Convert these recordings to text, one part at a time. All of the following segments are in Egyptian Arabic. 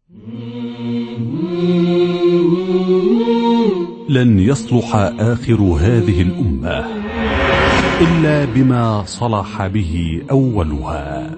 لن يصلح آخر هذه الأمة إلا بما صلح به أولها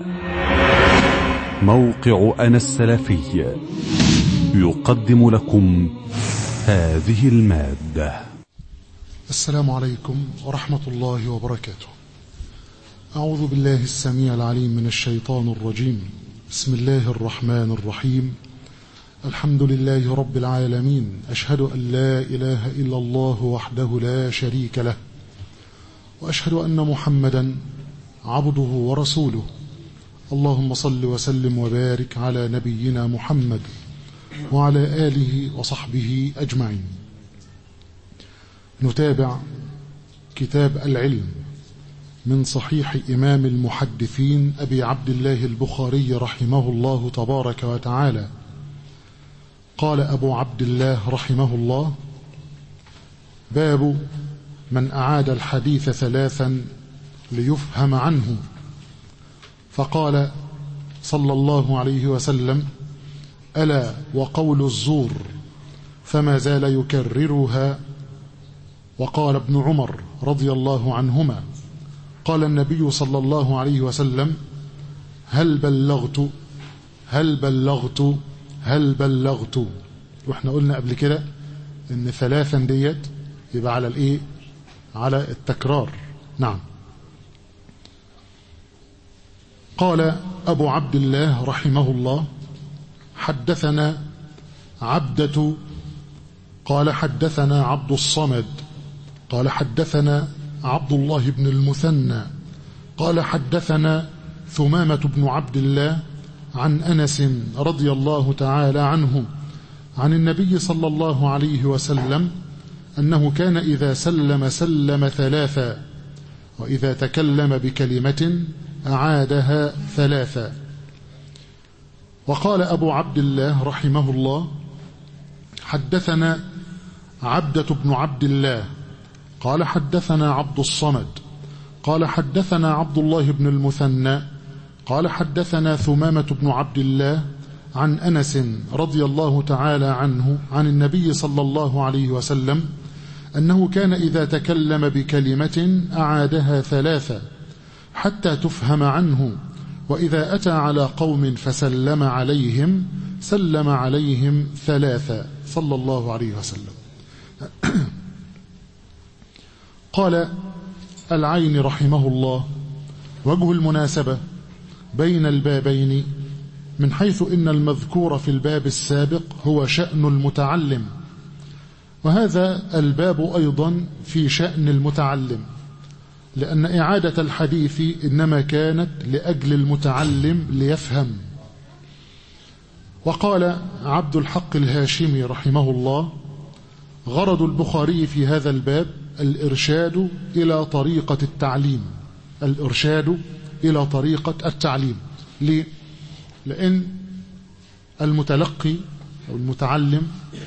موقع أنا السلفي يقدم لكم هذه المادة السلام عليكم ورحمة الله وبركاته أعوذ بالله السميع العليم من الشيطان الرجيم بسم الله الرحمن الرحيم الحمد لله رب العالمين أشهد أن لا إله إلا الله وحده لا شريك له وأشهد أن محمدا عبده ورسوله اللهم صل وسلم وبارك على نبينا محمد وعلى آله وصحبه أجمعين نتابع كتاب العلم من صحيح إمام المحدثين أبي عبد الله البخاري رحمه الله تبارك وتعالى قال أبو عبد الله رحمه الله باب من أعاد الحديث ثلاثا ليفهم عنه فقال صلى الله عليه وسلم ألا وقول الزور فما زال يكررها وقال ابن عمر رضي الله عنهما قال النبي صلى الله عليه وسلم هل بلغت هل بلغت هل بلغت واحنا قلنا قبل كده ان ثلاثا ديت يبقى على الايه على التكرار نعم قال ابو عبد الله رحمه الله حدثنا عبدة قال حدثنا عبد الصمد قال حدثنا عبد الله بن المثنى قال حدثنا ثمامة بن عبد الله عن أنس رضي الله تعالى عنه عن النبي صلى الله عليه وسلم أنه كان إذا سلم سلم ثلاثا وإذا تكلم بكلمة أعادها ثلاثا وقال أبو عبد الله رحمه الله حدثنا عبدة بن عبد الله قال حدثنا عبد الصمد قال حدثنا عبد الله بن المثنى قال حدثنا ثمامة بن عبد الله عن أنس رضي الله تعالى عنه عن النبي صلى الله عليه وسلم أنه كان إذا تكلم بكلمة أعادها ثلاثة حتى تفهم عنه وإذا أتى على قوم فسلم عليهم سلم عليهم ثلاثة صلى الله عليه وسلم قال العين رحمه الله وجه المناسبة بين البابين من حيث إن المذكور في الباب السابق هو شأن المتعلم وهذا الباب أيضا في شأن المتعلم لأن إعادة الحديث إنما كانت لأجل المتعلم ليفهم وقال عبد الحق الهاشمي رحمه الله غرض البخاري في هذا الباب الإرشاد إلى طريقة التعليم الإرشاد إلى طريقة التعليم ليه؟ لأن المتلقي أو المتعلم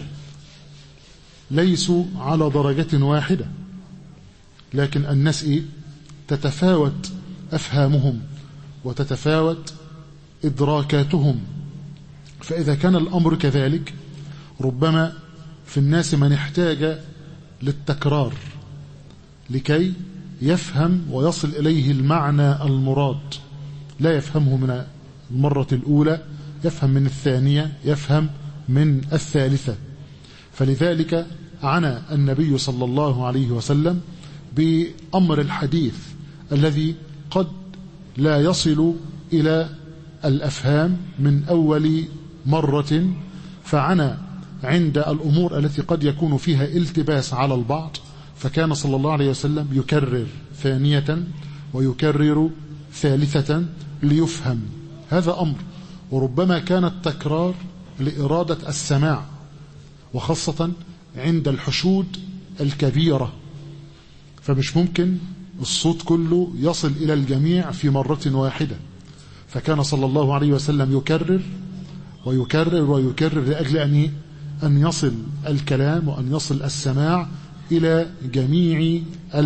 ليسوا على درجة واحدة لكن الناس إيه؟ تتفاوت أفهامهم وتتفاوت إدراكاتهم فإذا كان الأمر كذلك ربما في الناس من احتاج للتكرار لكي يفهم ويصل إليه المعنى المراد لا يفهمه من المرة الأولى يفهم من الثانية يفهم من الثالثة فلذلك عنى النبي صلى الله عليه وسلم بأمر الحديث الذي قد لا يصل إلى الأفهام من أول مرة فعنى عند الأمور التي قد يكون فيها التباس على البعض فكان صلى الله عليه وسلم يكرر ثانية ويكرر ثالثة ليفهم هذا أمر وربما كان التكرار لإرادة السماع وخاصة عند الحشود الكبيرة فمش ممكن الصوت كله يصل إلى الجميع في مرة واحدة فكان صلى الله عليه وسلم يكرر ويكرر ويكرر لأجل أن أن يصل الكلام وأن يصل السماع إلى جميع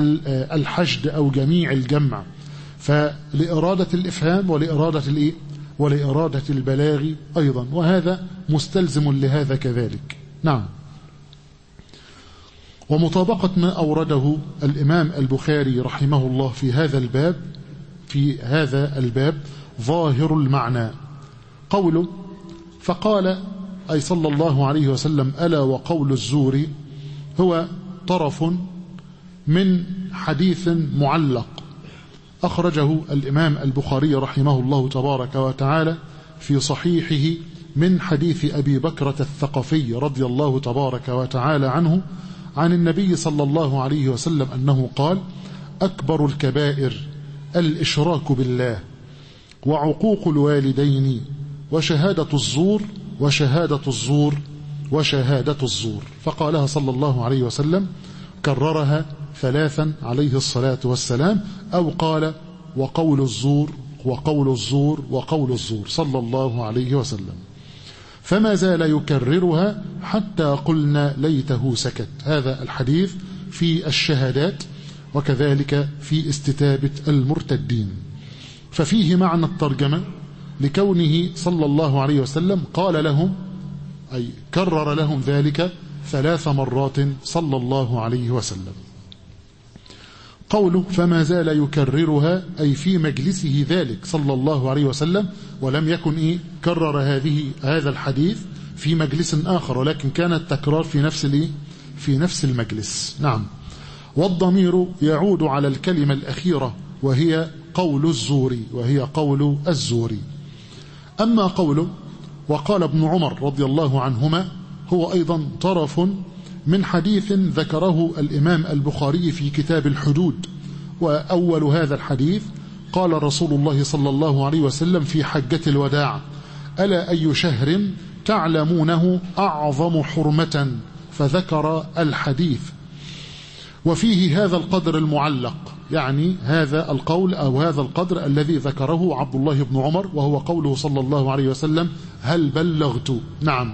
الحشد أو جميع الجمع فلإرادة الإفهام ولإرادة ولإرادة البلاغ أيضا وهذا مستلزم لهذا كذلك نعم ومطابقة ما أورده الإمام البخاري رحمه الله في هذا الباب في هذا الباب ظاهر المعنى قوله فقال أي صلى الله عليه وسلم ألا وقول الزور هو طرف من حديث معلق أخرجه الإمام البخاري رحمه الله تبارك وتعالى في صحيحه من حديث أبي بكرة الثقفي رضي الله تبارك وتعالى عنه عن النبي صلى الله عليه وسلم أنه قال أكبر الكبائر الإشراك بالله وعقوق الوالدين وشهادة الزور وشهادة الزور وشهادة الزور فقالها صلى الله عليه وسلم كررها ثلاثا عليه الصلاة والسلام أو قال وقول الزور وقول الزور وقول الزور صلى الله عليه وسلم فما زال يكررها حتى قلنا ليته سكت هذا الحديث في الشهادات وكذلك في استتابة المرتدين ففيه معنى الترجمة لكونه صلى الله عليه وسلم قال لهم أي كرر لهم ذلك ثلاث مرات صلى الله عليه وسلم قوله فما زال يكررها أي في مجلسه ذلك صلى الله عليه وسلم ولم يكن إيه كرر هذه هذا الحديث في مجلس آخر ولكن كان التكرار في نفس الإيه في نفس المجلس نعم والضمير يعود على الكلمة الأخيرة وهي قول الزور وهي قول الزور أما قوله وقال ابن عمر رضي الله عنهما هو أيضا طرف من حديث ذكره الإمام البخاري في كتاب الحدود وأول هذا الحديث قال رسول الله صلى الله عليه وسلم في حجة الوداع ألا أي شهر تعلمونه أعظم حرمة فذكر الحديث وفيه هذا القدر المعلق يعني هذا القول أو هذا القدر الذي ذكره عبد الله بن عمر وهو قوله صلى الله عليه وسلم هل بلغت نعم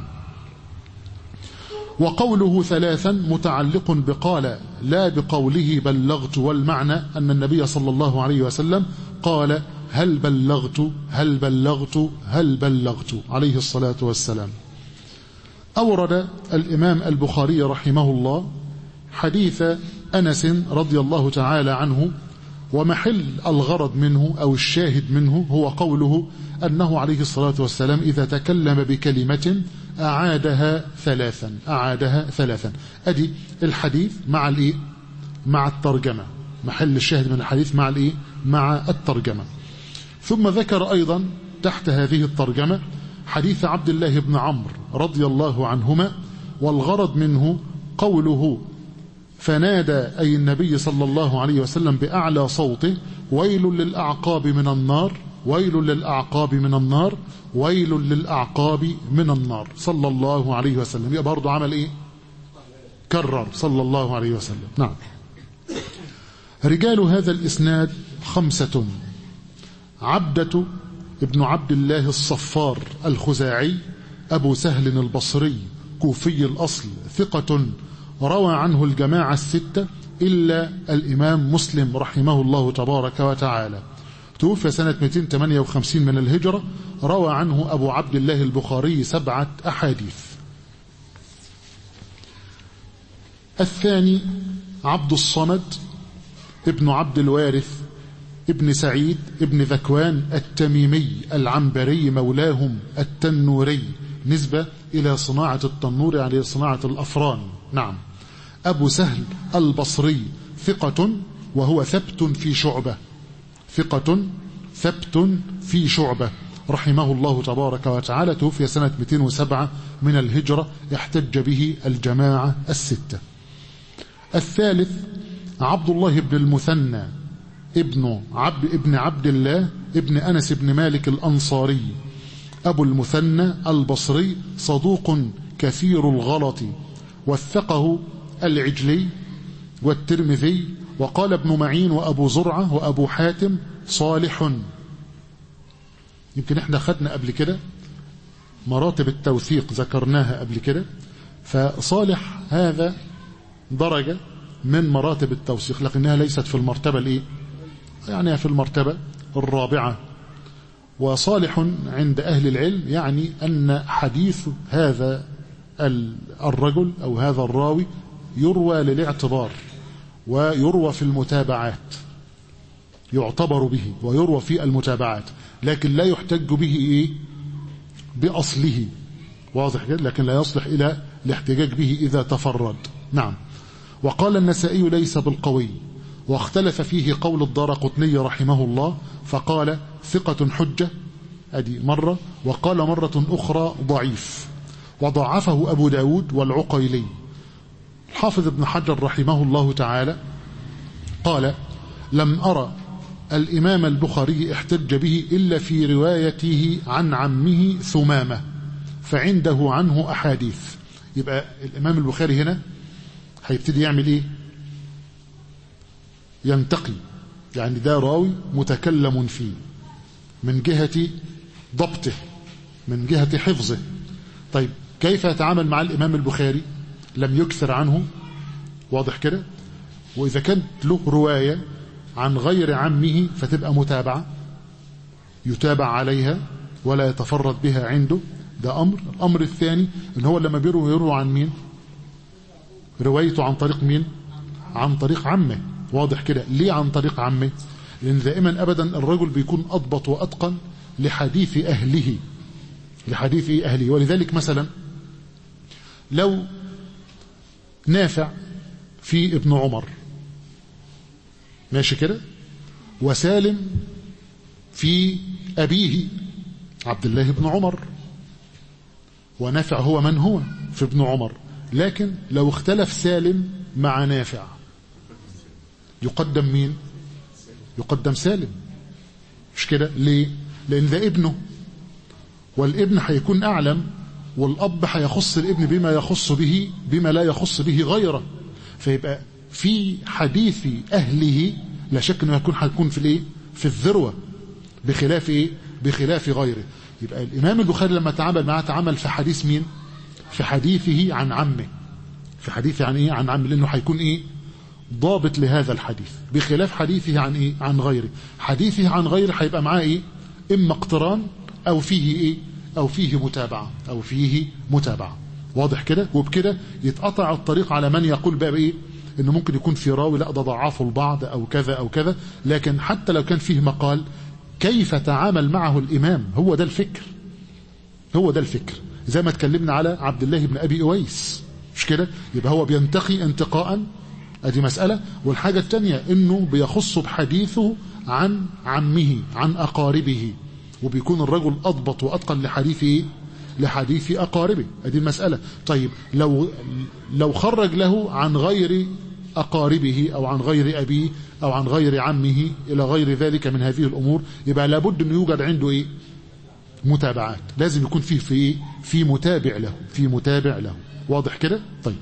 وقوله ثلاثا متعلق بقال لا بقوله بلغت والمعنى أن النبي صلى الله عليه وسلم قال هل بلغت هل بلغت هل بلغت عليه الصلاة والسلام أورد الإمام البخاري رحمه الله حديث أنس رضي الله تعالى عنه ومحل الغرض منه أو الشاهد منه هو قوله أنه عليه الصلاة والسلام إذا تكلم بكلمة أعادها ثلاثا أعادها ثلاثا أدي الحديث مع الإيه مع الترجمة محل الشاهد من الحديث مع الإيه مع الترجمة ثم ذكر أيضا تحت هذه الترجمة حديث عبد الله بن عمرو رضي الله عنهما والغرض منه قوله فنادى أي النبي صلى الله عليه وسلم بأعلى صوته ويل للأعقاب من النار ويل للأعقاب من النار ويل للأعقاب من النار صلى الله عليه وسلم يبقى برضه عمل إيه كرر صلى الله عليه وسلم نعم رجال هذا الإسناد خمسة عبدة ابن عبد الله الصفار الخزاعي أبو سهل البصري كوفي الأصل ثقة روى عنه الجماعة الستة إلا الإمام مسلم رحمه الله تبارك وتعالى توفي سنة 258 من الهجرة روى عنه أبو عبد الله البخاري سبعة أحاديث الثاني عبد الصمد ابن عبد الوارث ابن سعيد ابن ذكوان التميمي العنبري مولاهم التنوري نسبة إلى صناعة التنور يعني صناعة الأفران نعم أبو سهل البصري ثقة وهو ثبت في شعبة ثقة ثبت في شعبة رحمه الله تبارك وتعالى توفي سنة 207 من الهجرة احتج به الجماعة الستة الثالث عبد الله بن المثنى ابن عبد ابن عبد الله ابن أنس بن مالك الأنصاري أبو المثنى البصري صدوق كثير الغلط وثقه العجلي والترمذي وقال ابن معين وأبو زرعة وأبو حاتم صالح يمكن احنا خدنا قبل كده مراتب التوثيق ذكرناها قبل كده فصالح هذا درجة من مراتب التوثيق لكنها ليست في المرتبة الايه يعني في المرتبة الرابعة وصالح عند أهل العلم يعني أن حديث هذا الرجل أو هذا الراوي يروى للاعتبار ويروى في المتابعات يعتبر به ويروى في المتابعات لكن لا يحتج به إيه بأصله واضح كده لكن لا يصلح إلى الاحتجاج به إذا تفرد نعم وقال النسائي ليس بالقوي واختلف فيه قول الدار قطني رحمه الله فقال ثقة حجة أدي مرة وقال مرة أخرى ضعيف وضعفه أبو داود والعقيلي الحافظ ابن حجر رحمه الله تعالى قال لم أرى الإمام البخاري احتج به إلا في روايته عن عمه ثمامة فعنده عنه أحاديث يبقى الإمام البخاري هنا هيبتدي يعمل إيه ينتقي يعني ده راوي متكلم فيه من جهة ضبطه من جهة حفظه طيب كيف يتعامل مع الإمام البخاري لم يكثر عنه واضح كده وإذا كانت له رواية عن غير عمه فتبقى متابعة يتابع عليها ولا يتفرد بها عنده ده أمر الأمر الثاني إن هو لما بيروي يروي عن مين روايته عن طريق مين عن طريق عمه واضح كده ليه عن طريق عمه لأن دائما أبدا الرجل بيكون أضبط وأتقن لحديث أهله لحديث أهله ولذلك مثلا لو نافع في ابن عمر ماشي كده وسالم في أبيه عبد الله بن عمر ونافع هو من هو في ابن عمر لكن لو اختلف سالم مع نافع يقدم مين يقدم سالم مش كده ليه لان ده ابنه والابن هيكون اعلم والاب هيخص الابن بما يخص به بما لا يخص به غيره فيبقى في حديث اهله لا شك انه هيكون هيكون في الايه في الذروه بخلاف ايه بخلاف غيره يبقى الامام البخاري لما تعامل معاه تعامل في حديث مين في حديثه عن عمه في حديثه عن ايه عن عمه لانه هيكون ايه ضابط لهذا الحديث بخلاف حديثه عن ايه عن غيره حديثه عن غيره هيبقى معاه ايه اما اقتران او فيه ايه او فيه متابعه او فيه متابعه واضح كده وبكده يتقطع الطريق على من يقول بقى ايه انه ممكن يكون في راوي لا ده ضعفه البعض او كذا او كذا لكن حتى لو كان فيه مقال كيف تعامل معه الامام هو ده الفكر هو ده الفكر زي ما اتكلمنا على عبد الله بن ابي اويس مش كده يبقى هو بينتقي انتقاء ادي مسألة والحاجة الثانية انه بيخص بحديثه عن عمه عن اقاربه وبيكون الرجل اضبط واتقن لحديث ايه لحديث اقاربه ادي المسألة طيب لو لو خرج له عن غير اقاربه او عن غير ابيه او عن غير عمه الى غير ذلك من هذه الامور يبقى لابد انه يوجد عنده ايه متابعات لازم يكون فيه في ايه في متابع له في متابع له واضح كده طيب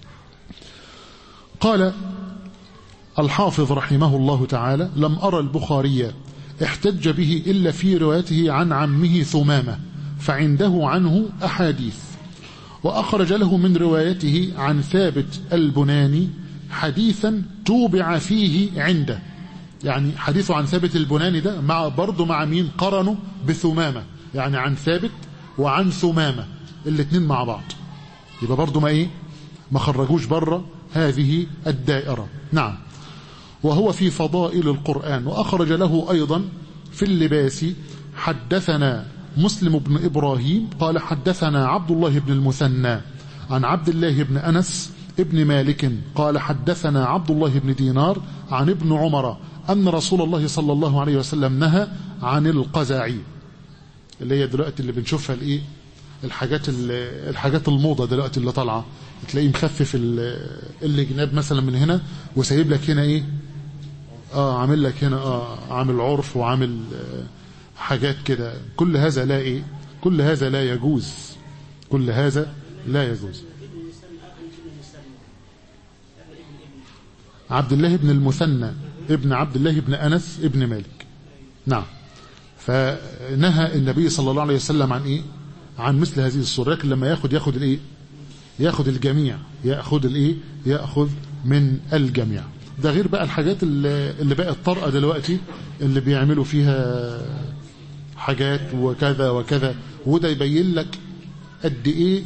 قال الحافظ رحمه الله تعالى لم أرى البخاري احتج به إلا في روايته عن عمه ثمامة فعنده عنه أحاديث وأخرج له من روايته عن ثابت البناني حديثا توبع فيه عنده يعني حديثه عن ثابت البناني ده مع برضه مع مين قرنه بثمامة يعني عن ثابت وعن ثمامة الاثنين مع بعض يبقى برضه ما ايه ما خرجوش بره هذه الدائرة نعم وهو في فضائل القرآن وأخرج له أيضا في اللباس حدثنا مسلم بن إبراهيم قال حدثنا عبد الله بن المثنى عن عبد الله بن أنس ابن مالك قال حدثنا عبد الله بن دينار عن ابن عمر أن رسول الله صلى الله عليه وسلم نهى عن القزع اللي هي دلوقتي اللي بنشوفها الايه الحاجات الحاجات الموضه دلوقتي اللي طالعه تلاقيه مخفف اللي جناب مثلا من هنا وسايب لك هنا ايه اه عامل لك هنا اه عامل عرف وعامل آه حاجات كده كل هذا لا ايه كل هذا لا يجوز كل هذا لا يجوز عبد الله بن المثنى ابن عبد الله بن أنس ابن مالك نعم فنهى النبي صلى الله عليه وسلم عن ايه عن مثل هذه الصورة لكن لما ياخد ياخد الايه ياخد الجميع ياخد الايه ياخذ من الجميع ده غير بقى الحاجات اللي, اللي بقت طارئه دلوقتي اللي بيعملوا فيها حاجات وكذا وكذا وده يبين لك قد ايه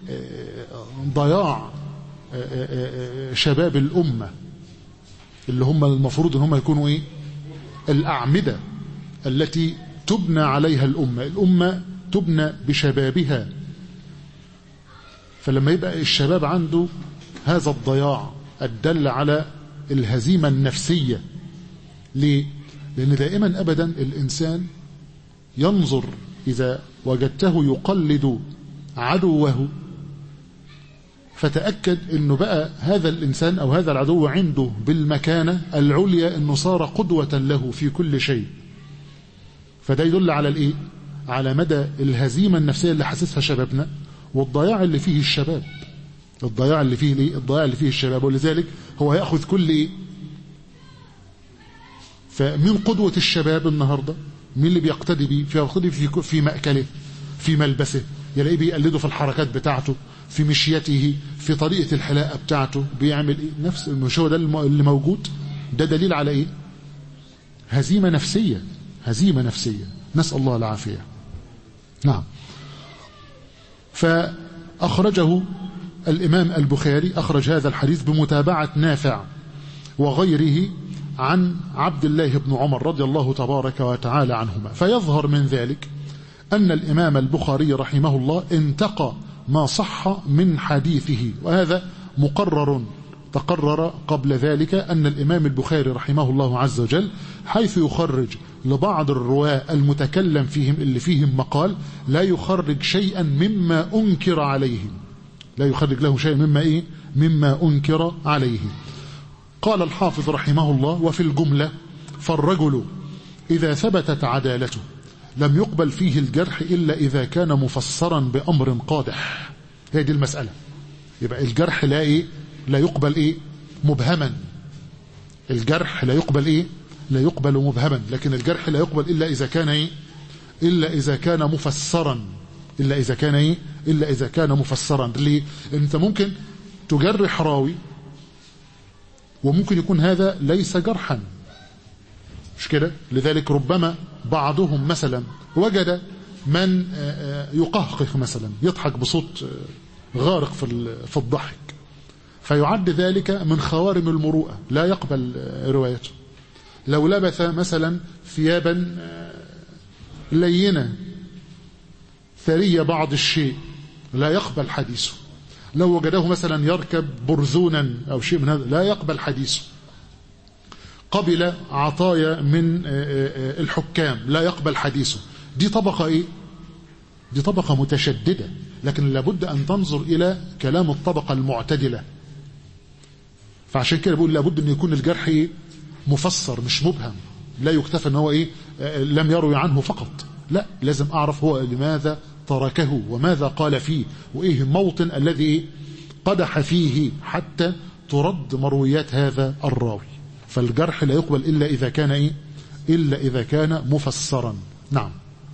ضياع شباب الأمة اللي هم المفروض ان هم يكونوا ايه الأعمدة التي تبنى عليها الأمة الأمة تبنى بشبابها فلما يبقى الشباب عنده هذا الضياع الدل على الهزيمة النفسية ليه؟ لأن دائما أبدا الإنسان ينظر إذا وجدته يقلد عدوه فتأكد أنه بقى هذا الإنسان أو هذا العدو عنده بالمكانة العليا أنه صار قدوة له في كل شيء فده يدل على الإيه؟ على مدى الهزيمة النفسية اللي حاسسها شبابنا والضياع اللي فيه الشباب الضياع اللي فيه الايه الضياع اللي فيه الشباب ولذلك هو ياخذ كل ايه فمن قدوه الشباب النهارده مين اللي بيقتدي بيه بيقتدي في في ماكله في ملبسه يلاقيه بيقلده في الحركات بتاعته في مشيته في طريقه الحلاقه بتاعته بيعمل ايه نفس مش هو ده اللي موجود ده دليل على ايه هزيمه نفسيه هزيمه نفسيه نسال الله العافيه نعم فأخرجه الإمام البخاري أخرج هذا الحديث بمتابعة نافع وغيره عن عبد الله بن عمر رضي الله تبارك وتعالى عنهما فيظهر من ذلك أن الإمام البخاري رحمه الله انتقى ما صح من حديثه وهذا مقرر تقرر قبل ذلك أن الإمام البخاري رحمه الله عز وجل حيث يخرج لبعض الرواة المتكلم فيهم اللي فيهم مقال لا يخرج شيئا مما أنكر عليهم لا يخرج له شيئا مما إيه مما أنكر عليه قال الحافظ رحمه الله وفي الجملة فالرجل إذا ثبتت عدالته لم يقبل فيه الجرح إلا إذا كان مفسرا بأمر قادح هي دي المسألة يبقى الجرح لا إيه لا يقبل إيه مبهما الجرح لا يقبل إيه لا يقبل مبهما لكن الجرح لا يقبل إلا إذا كان إيه إلا إذا كان مفسرا إلا إذا كان إيه إلا إذا كان مفسرا ليه أنت ممكن تجرح راوي وممكن يكون هذا ليس جرحا مش كده لذلك ربما بعضهم مثلا وجد من يقهقه مثلا يضحك بصوت غارق في في الضحك فيعد ذلك من خوارم المروءة لا يقبل روايته لو لبث مثلا ثيابا لينة ثرية بعض الشيء لا يقبل حديثه لو وجده مثلا يركب برزونا أو شيء من هذا لا يقبل حديثه قبل عطايا من الحكام لا يقبل حديثه دي طبقة إيه؟ دي طبقة متشددة لكن لابد أن تنظر إلى كلام الطبقة المعتدلة فعشان كده بقول لابد أن يكون الجرح إيه؟ مفسر مش مبهم لا يكتفى أن هو إيه؟ لم يروي عنه فقط لا لازم أعرف هو لماذا تركه وماذا قال فيه وإيه الموطن الذي إيه؟ قدح فيه حتى ترد مرويات هذا الراوي فالجرح لا يقبل إلا إذا كان إيه؟ إلا إذا كان مفسرا نعم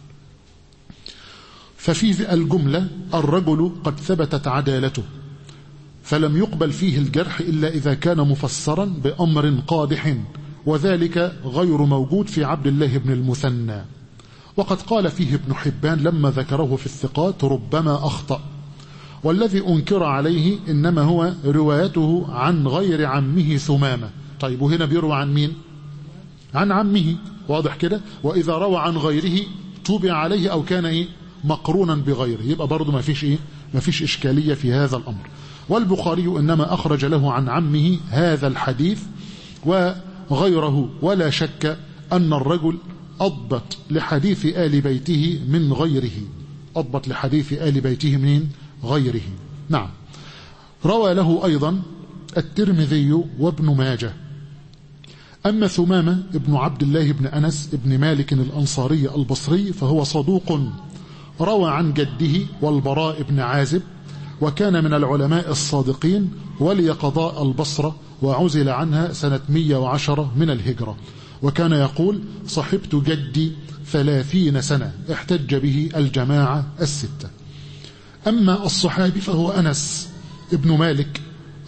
ففي الجملة الرجل قد ثبتت عدالته فلم يقبل فيه الجرح إلا إذا كان مفسرا بأمر قادح وذلك غير موجود في عبد الله بن المثنى وقد قال فيه ابن حبان لما ذكره في الثقات ربما أخطأ والذي أنكر عليه إنما هو روايته عن غير عمه ثمامة طيب وهنا بيروى عن مين عن عمه واضح كده وإذا روى عن غيره توبع عليه أو كان إيه مقرونا بغيره يبقى برضه ما فيش إيه ما فيش إشكالية في هذا الأمر والبخاري إنما أخرج له عن عمه هذا الحديث وغيره ولا شك أن الرجل أضبط لحديث آل بيته من غيره أضبط لحديث آل بيته من غيره نعم روى له أيضا الترمذي وابن ماجه أما ثمامة ابن عبد الله بن أنس ابن مالك الأنصاري البصري فهو صدوق روى عن جده والبراء بن عازب وكان من العلماء الصادقين ولي قضاء البصرة وعزل عنها سنة 110 من الهجرة وكان يقول صحبت جدي ثلاثين سنة احتج به الجماعة الستة أما الصحابي فهو أنس ابن مالك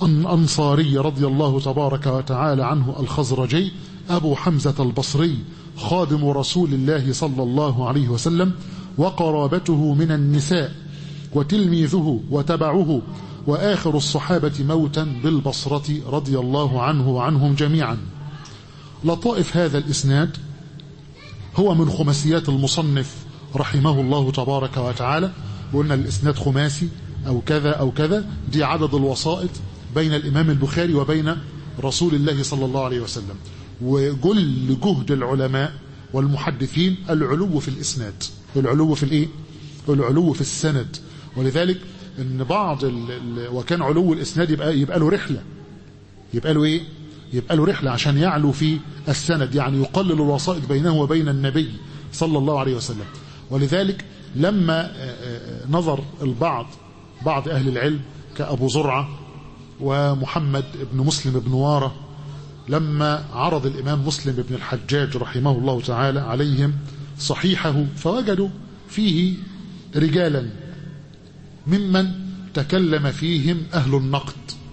الأنصاري رضي الله تبارك وتعالى عنه الخزرجي أبو حمزة البصري خادم رسول الله صلى الله عليه وسلم وقرابته من النساء وتلميذه وتبعه وآخر الصحابة موتا بالبصرة رضي الله عنه وعنهم جميعا لطائف هذا الإسناد هو من خماسيات المصنف رحمه الله تبارك وتعالى وقلنا الإسناد خماسي أو كذا أو كذا دي عدد الوسائط بين الإمام البخاري وبين رسول الله صلى الله عليه وسلم وجل جهد العلماء والمحدثين العلو في الإسناد العلو في الإيه؟ العلو في السند ولذلك ان بعض ال ال وكان علو الاسناد يبقى يبقى له رحله يبقى له ايه يبقى له رحله عشان يعلو في السند يعني يقلل الوسائط بينه وبين النبي صلى الله عليه وسلم ولذلك لما نظر البعض بعض اهل العلم كابو زرعه ومحمد بن مسلم بن واره لما عرض الامام مسلم بن الحجاج رحمه الله تعالى عليهم صحيحه فوجدوا فيه رجالا ممن تكلم فيهم أهل النقد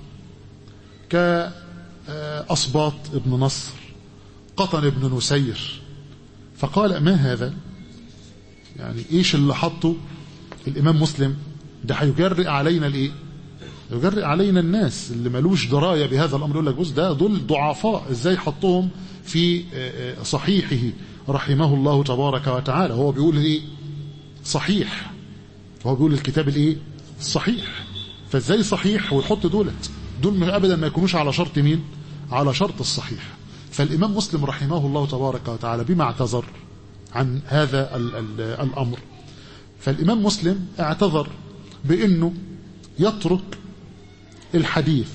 كأصباط ابن نصر قطن ابن نسير فقال ما هذا يعني ايش اللي حطه الامام مسلم ده هيجرئ علينا الايه يجرئ علينا الناس اللي ملوش درايه بهذا الامر يقول لك بص ده دول ضعفاء ازاي حطهم في صحيحه رحمه الله تبارك وتعالى هو بيقول ايه صحيح هو بيقول الكتاب الايه الصحيح فازاي صحيح ويحط دولت دول ابدا ما يكونوش على شرط مين على شرط الصحيح فالامام مسلم رحمه الله تبارك وتعالى بما اعتذر عن هذا ال ال الامر فالامام مسلم اعتذر بانه يترك الحديث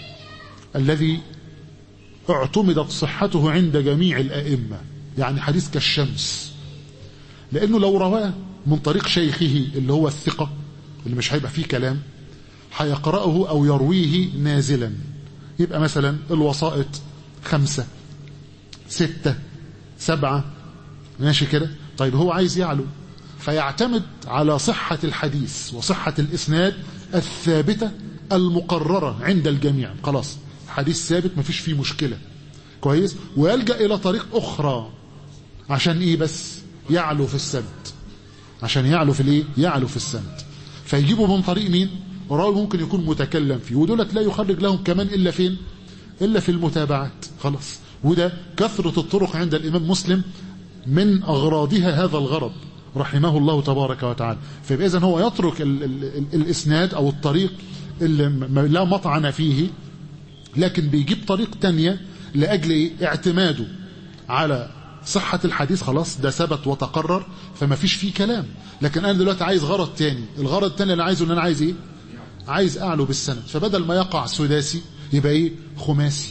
الذي اعتمدت صحته عند جميع الائمه يعني حديث كالشمس لانه لو رواه من طريق شيخه اللي هو الثقة اللي مش هيبقى فيه كلام هيقرأه أو يرويه نازلا يبقى مثلا الوسائط خمسة ستة سبعة ماشي كده طيب هو عايز يعلو فيعتمد على صحة الحديث وصحة الإسناد الثابتة المقررة عند الجميع خلاص حديث ثابت مفيش فيه مشكلة كويس ويلجأ إلى طريق أخرى عشان إيه بس يعلو في السند عشان يعلو في الايه يعلو في السند فيجيبوا من طريق مين راوي ممكن يكون متكلم فيه ودولت لا يخرج لهم كمان الا فين الا في المتابعات خلاص وده كثرة الطرق عند الامام مسلم من اغراضها هذا الغرض رحمه الله تبارك وتعالى فيبقى اذا هو يترك ال ال ال الاسناد او الطريق اللي لا مطعن فيه لكن بيجيب طريق تانية لاجل إيه؟ اعتماده على صحة الحديث خلاص ده ثبت وتقرر فما فيش فيه كلام لكن أنا دلوقتي عايز غرض تاني الغرض التاني اللي عايزه ان أنا عايز إيه عايز أعلو بالسند فبدل ما يقع سداسي يبقى إيه خماسي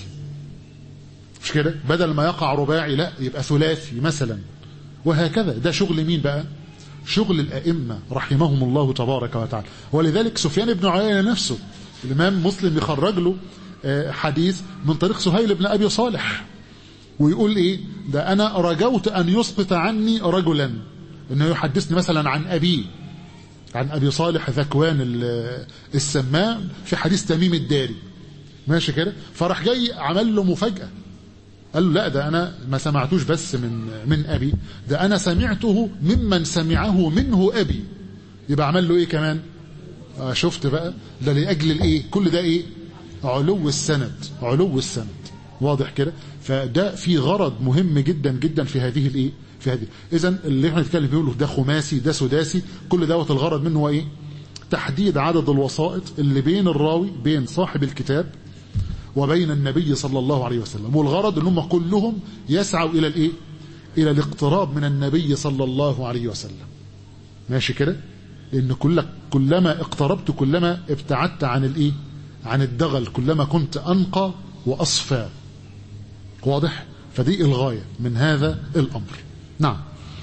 مش كده بدل ما يقع رباعي لا يبقى ثلاثي مثلا وهكذا ده شغل مين بقى شغل الأئمة رحمهم الله تبارك وتعالى ولذلك سفيان بن عيينة نفسه الإمام مسلم يخرج له حديث من طريق سهيل بن أبي صالح ويقول ايه ده انا رجوت ان يسقط عني رجلا انه يحدثني مثلا عن ابيه عن ابي صالح ذكوان السمان في حديث تميم الداري ماشي كده فراح جاي عمل له مفاجاه قال له لا ده انا ما سمعتوش بس من من ابي ده انا سمعته ممن سمعه منه ابي يبقى عمل له ايه كمان آه شفت بقى ده لاجل الايه كل ده ايه علو السند علو السند واضح كده فده في غرض مهم جدا جدا في هذه الايه في هذه اذا اللي احنا بنتكلم بيقولوا ده خماسي ده سداسي كل دوت الغرض منه هو ايه تحديد عدد الوسائط اللي بين الراوي بين صاحب الكتاب وبين النبي صلى الله عليه وسلم والغرض ان هم كلهم يسعوا الى الايه الى الاقتراب من النبي صلى الله عليه وسلم ماشي كده لان كل كلما اقتربت كلما ابتعدت عن الايه عن الدغل كلما كنت انقى واصفى واضح فدي الغاية من هذا الأمر نعم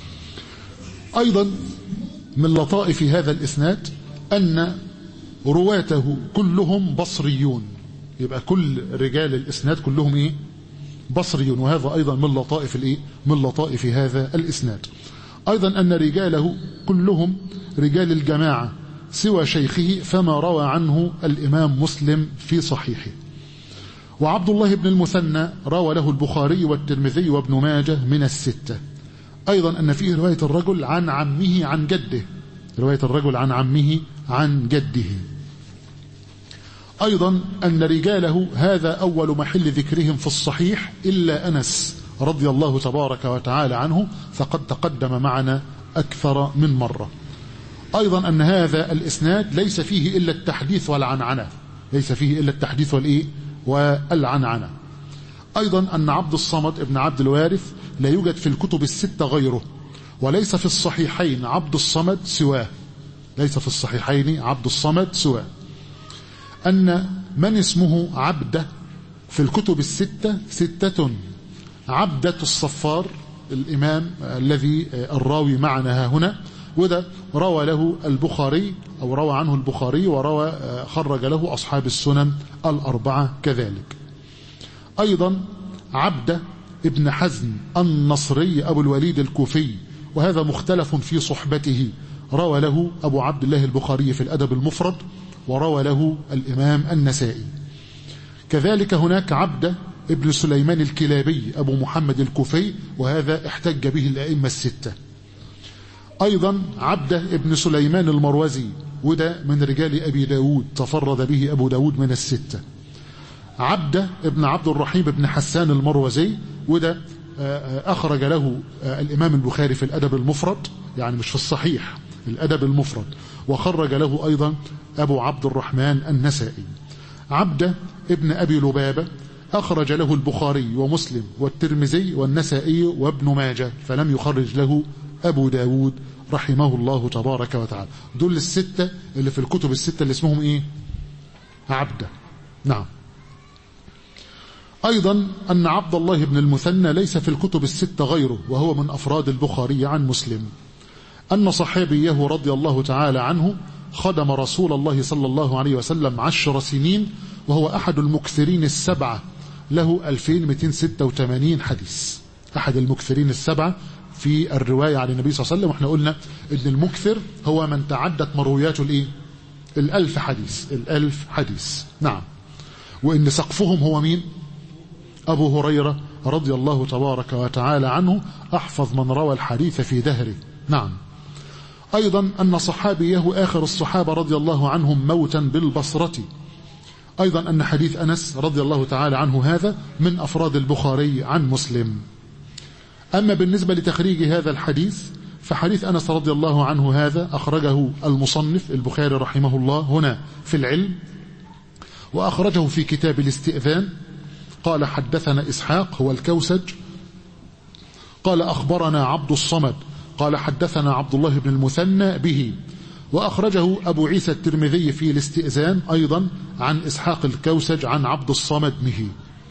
أيضا من لطائف هذا الإسناد أن رواته كلهم بصريون يبقى كل رجال الإسناد كلهم إيه بصريون وهذا أيضا من لطائف الإيه من لطائف هذا الإسناد أيضا أن رجاله كلهم رجال الجماعة سوى شيخه فما روى عنه الإمام مسلم في صحيحه وعبد الله بن المثنى روى له البخاري والترمذي وابن ماجه من الستة أيضا أن فيه رواية الرجل عن عمه عن جده رواية الرجل عن عمه عن جده أيضا أن رجاله هذا أول محل ذكرهم في الصحيح إلا أنس رضي الله تبارك وتعالى عنه فقد تقدم معنا أكثر من مرة أيضا أن هذا الإسناد ليس فيه إلا التحديث والعنعنة ليس فيه إلا التحديث والإيه والعنعنة أيضا أن عبد الصمد ابن عبد الوارث لا يوجد في الكتب الستة غيره وليس في الصحيحين عبد الصمد سواه ليس في الصحيحين عبد الصمد سواه أن من اسمه عبده في الكتب الستة ستة عبدة الصفار الإمام الذي الراوي معنا هنا وده روى له البخاري أو روى عنه البخاري وروى خرج له أصحاب السنن الأربعة كذلك أيضا عبده ابن حزم النصري أبو الوليد الكوفي وهذا مختلف في صحبته روى له أبو عبد الله البخاري في الأدب المفرد وروى له الإمام النسائي كذلك هناك عبده ابن سليمان الكلابي أبو محمد الكوفي وهذا احتج به الأئمة الستة أيضا عبده ابن سليمان المروزي وده من رجال أبي داود تفرد به أبو داود من الستة عبده ابن عبد الرحيم بن حسان المروزي وده أخرج له الإمام البخاري في الأدب المفرد يعني مش في الصحيح الأدب المفرد وخرج له أيضا أبو عبد الرحمن النسائي عبده ابن أبي لبابة أخرج له البخاري ومسلم والترمذي والنسائي وابن ماجه فلم يخرج له أبو داود رحمه الله تبارك وتعالى دول الستة اللي في الكتب الستة اللي اسمهم إيه عبده نعم أيضا أن عبد الله بن المثنى ليس في الكتب الستة غيره وهو من أفراد البخاري عن مسلم أن صحابيه رضي الله تعالى عنه خدم رسول الله صلى الله عليه وسلم عشر سنين وهو أحد المكثرين السبعة له 2286 حديث أحد المكثرين السبعة في الرواية عن النبي صلى الله عليه وسلم واحنا قلنا ان المكثر هو من تعدت مروياته الايه الألف حديث الألف حديث نعم وإن سقفهم هو مين أبو هريرة رضي الله تبارك وتعالى عنه أحفظ من روى الحديث في دهره نعم أيضا أن صحابيه آخر الصحابة رضي الله عنهم موتا بالبصرة أيضا أن حديث أنس رضي الله تعالى عنه هذا من أفراد البخاري عن مسلم أما بالنسبة لتخريج هذا الحديث فحديث أنس رضي الله عنه هذا أخرجه المصنف البخاري رحمه الله هنا في العلم وأخرجه في كتاب الاستئذان قال حدثنا إسحاق هو الكوسج قال أخبرنا عبد الصمد قال حدثنا عبد الله بن المثنى به وأخرجه أبو عيسى الترمذي في الاستئذان أيضا عن إسحاق الكوسج عن عبد الصمد به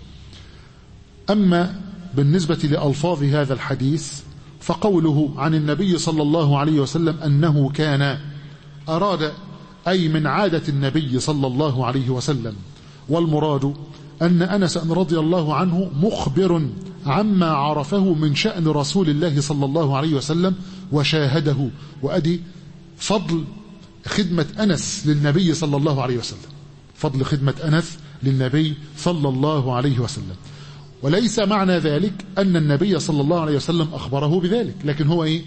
أما بالنسبة لألفاظ هذا الحديث فقوله عن النبي صلى الله عليه وسلم أنه كان أراد أي من عادة النبي صلى الله عليه وسلم والمراد أن أنس رضي الله عنه مخبر عما عرفه من شأن رسول الله صلى الله عليه وسلم وشاهده وأدي فضل خدمة أنس للنبي صلى الله عليه وسلم فضل خدمة أنس للنبي صلى الله عليه وسلم وليس معنى ذلك أن النبي صلى الله عليه وسلم أخبره بذلك لكن هو إيه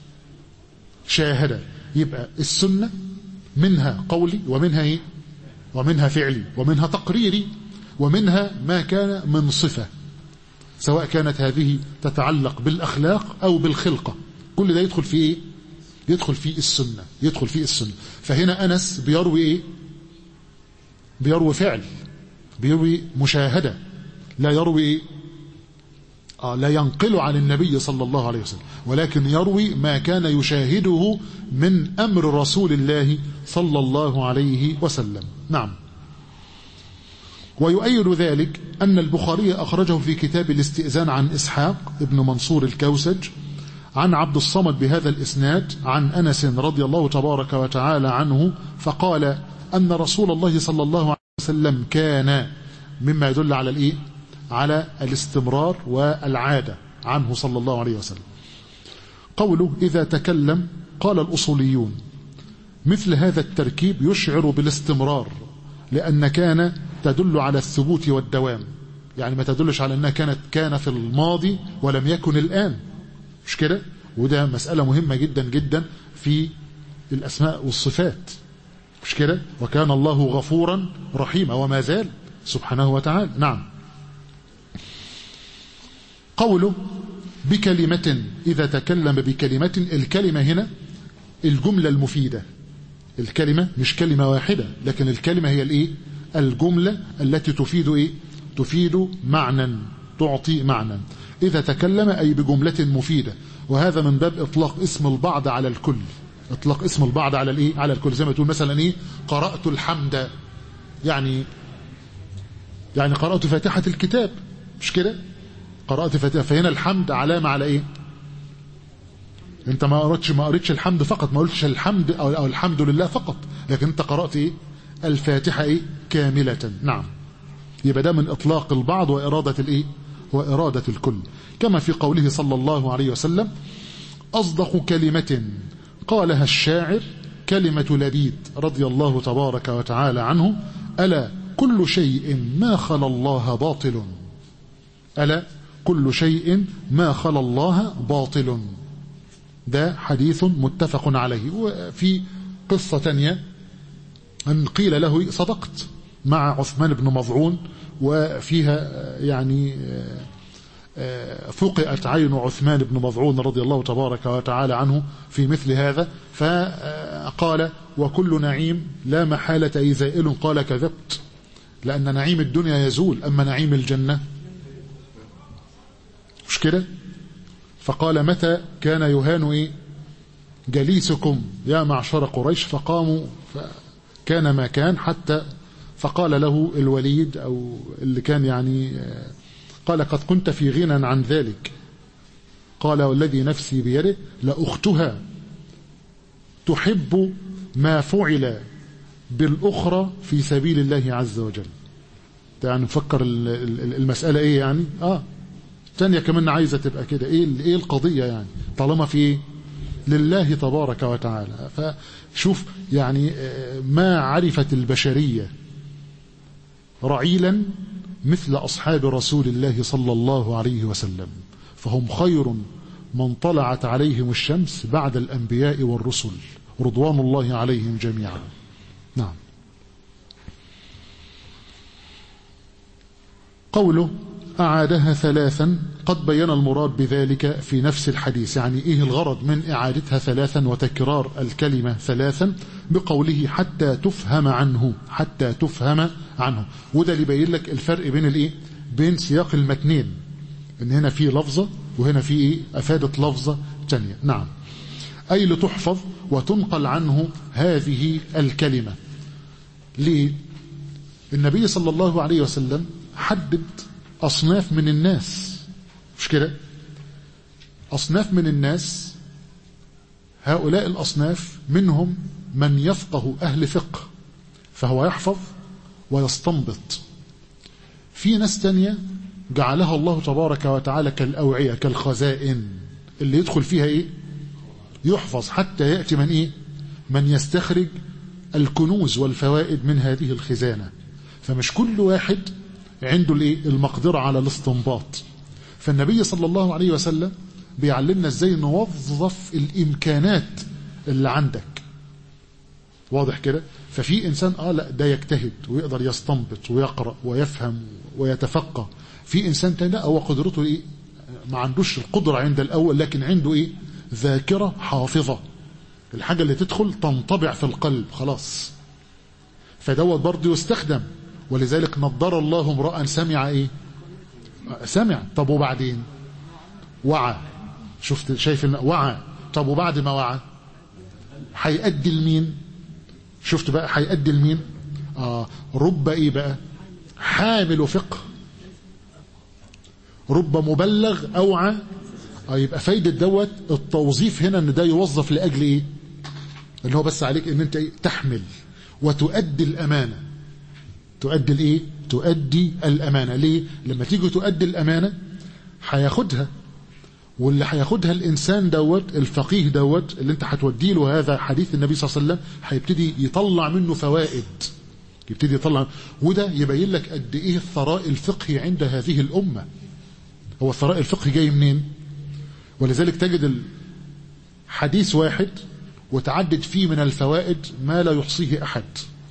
شاهد يبقى السنة منها قولي ومنها إيه ومنها فعلي ومنها تقريري ومنها ما كان من صفة سواء كانت هذه تتعلق بالأخلاق أو بالخلقة كل ده يدخل في إيه يدخل في السنة يدخل في السنة فهنا أنس بيروي إيه بيروي فعل بيروي مشاهدة لا يروي إيه آه لا ينقل عن النبي صلى الله عليه وسلم ولكن يروي ما كان يشاهده من أمر رسول الله صلى الله عليه وسلم نعم ويؤيد ذلك أن البخاري أخرجه في كتاب الاستئذان عن إسحاق ابن منصور الكوسج عن عبد الصمد بهذا الإسناد عن أنس رضي الله تبارك وتعالى عنه فقال أن رسول الله صلى الله عليه وسلم كان مما يدل على الإيه؟ على الاستمرار والعادة عنه صلى الله عليه وسلم قوله إذا تكلم قال الأصوليون مثل هذا التركيب يشعر بالاستمرار لأن كان تدل على الثبوت والدوام يعني ما تدلش على أنها كانت كان في الماضي ولم يكن الآن مش كده وده مسألة مهمة جدا جدا في الأسماء والصفات مش كده وكان الله غفورا رحيما وما زال سبحانه وتعالى نعم قوله بكلمة إذا تكلم بكلمة الكلمة هنا الجملة المفيدة الكلمة مش كلمة واحدة لكن الكلمة هي الإيه الجملة التي تفيد إيه تفيد معنى تعطي معنى إذا تكلم أي بجملة مفيدة وهذا من باب إطلاق اسم البعض على الكل إطلاق اسم البعض على الإيه على الكل زي ما تقول مثلا إيه قرأت الحمد يعني يعني قرأت فاتحة الكتاب مش كده قرأت فاتحة فهنا الحمد علامة على إيه انت ما قرأتش ما قريتش الحمد فقط ما قلتش الحمد أو, أو الحمد لله فقط لكن انت قرأت إيه الفاتحة إيه كاملة نعم يبقى ده من إطلاق البعض وإرادة الإيه وإرادة الكل كما في قوله صلى الله عليه وسلم أصدق كلمة قالها الشاعر كلمة لبيد رضي الله تبارك وتعالى عنه ألا كل شيء ما خلا الله باطل ألا كل شيء ما خلا الله باطل ده حديث متفق عليه وفي قصة تانية أن قيل له صدقت مع عثمان بن مظعون وفيها يعني فقئت عين عثمان بن مظعون رضي الله تبارك وتعالى عنه في مثل هذا فقال وكل نعيم لا محالة أي زائل قال كذبت لأن نعيم الدنيا يزول أما نعيم الجنة مش كده فقال متى كان يهان إيه جليسكم يا معشر قريش فقاموا كان ما كان حتى فقال له الوليد أو اللي كان يعني قال قد كنت في غنى عن ذلك قال والذي نفسي بيده لأختها تحب ما فعل بالأخرى في سبيل الله عز وجل يعني نفكر المسألة ايه يعني اه تانية كمان عايزة تبقى كده ايه ايه القضية يعني طالما في لله تبارك وتعالى فشوف يعني ما عرفت البشرية رعيلا مثل أصحاب رسول الله صلى الله عليه وسلم فهم خير من طلعت عليهم الشمس بعد الأنبياء والرسل رضوان الله عليهم جميعا نعم قوله أعادها ثلاثا قد بين المراد بذلك في نفس الحديث يعني إيه الغرض من إعادتها ثلاثا وتكرار الكلمة ثلاثا بقوله حتى تفهم عنه حتى تفهم عنه وده اللي يبين لك الفرق بين الإيه بين سياق المتنين إن هنا في لفظة وهنا في إيه أفادت لفظة تانية نعم أي لتحفظ وتنقل عنه هذه الكلمة ليه النبي صلى الله عليه وسلم حدد أصناف من الناس مش كده أصناف من الناس هؤلاء الأصناف منهم من يفقه أهل فقه فهو يحفظ ويستنبط في ناس تانية جعلها الله تبارك وتعالى كالأوعية كالخزائن اللي يدخل فيها إيه يحفظ حتى يأتي من إيه من يستخرج الكنوز والفوائد من هذه الخزانة فمش كل واحد عنده الايه المقدرة على الاستنباط فالنبي صلى الله عليه وسلم بيعلمنا ازاي نوظف الامكانات اللي عندك واضح كده ففي انسان اه لا ده يجتهد ويقدر يستنبط ويقرا ويفهم ويتفقه في انسان تاني لا هو قدرته ايه ما عندوش القدره عند الاول لكن عنده ايه ذاكره حافظه الحاجه اللي تدخل تنطبع في القلب خلاص فدوت برضه يستخدم ولذلك نضر الله امرأ سمع ايه سمع طب وبعدين وعى شفت شايف وعى طب وبعد ما وعى هيأدي لمين شفت بقى هيأدي لمين آه رب ايه بقى حامل فقه رب مبلغ اوعى آه يبقى فايدة دوت التوظيف هنا ان ده يوظف لاجل ايه اللي هو بس عليك ان انت ايه تحمل وتؤدي الامانه تؤدي الايه تؤدي الامانه ليه لما تيجي تؤدي الامانه هياخدها واللي هياخدها الانسان دوت الفقيه دوت اللي انت هتودي له هذا حديث النبي صلى الله عليه وسلم هيبتدي يطلع منه فوائد يبتدي يطلع وده يبين لك قد ايه الثراء الفقهي عند هذه الامه هو الثراء الفقهي جاي منين ولذلك تجد حديث واحد وتعدد فيه من الفوائد ما لا يحصيه احد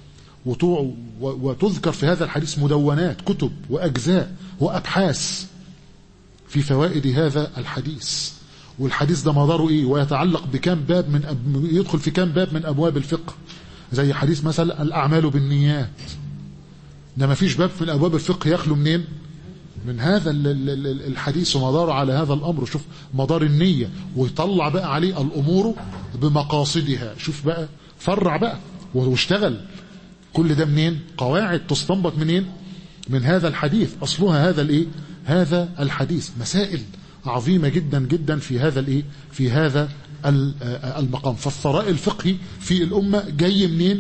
وتذكر في هذا الحديث مدونات كتب واجزاء وابحاث في فوائد هذا الحديث والحديث ده مداره ايه ويتعلق بكام باب من أب... يدخل في كام باب من ابواب الفقه زي حديث مثلا الاعمال بالنيات ده ما فيش باب من ابواب الفقه يخلو منين من هذا الحديث ومداره على هذا الامر شوف مدار النيه ويطلع بقى عليه الامور بمقاصدها شوف بقى فرع بقى واشتغل كل ده منين قواعد تستنبط منين من هذا الحديث اصلها هذا الايه هذا الحديث مسائل عظيمة جدا جدا في هذا الايه في هذا المقام فالثراء الفقهي في الأمة جاي منين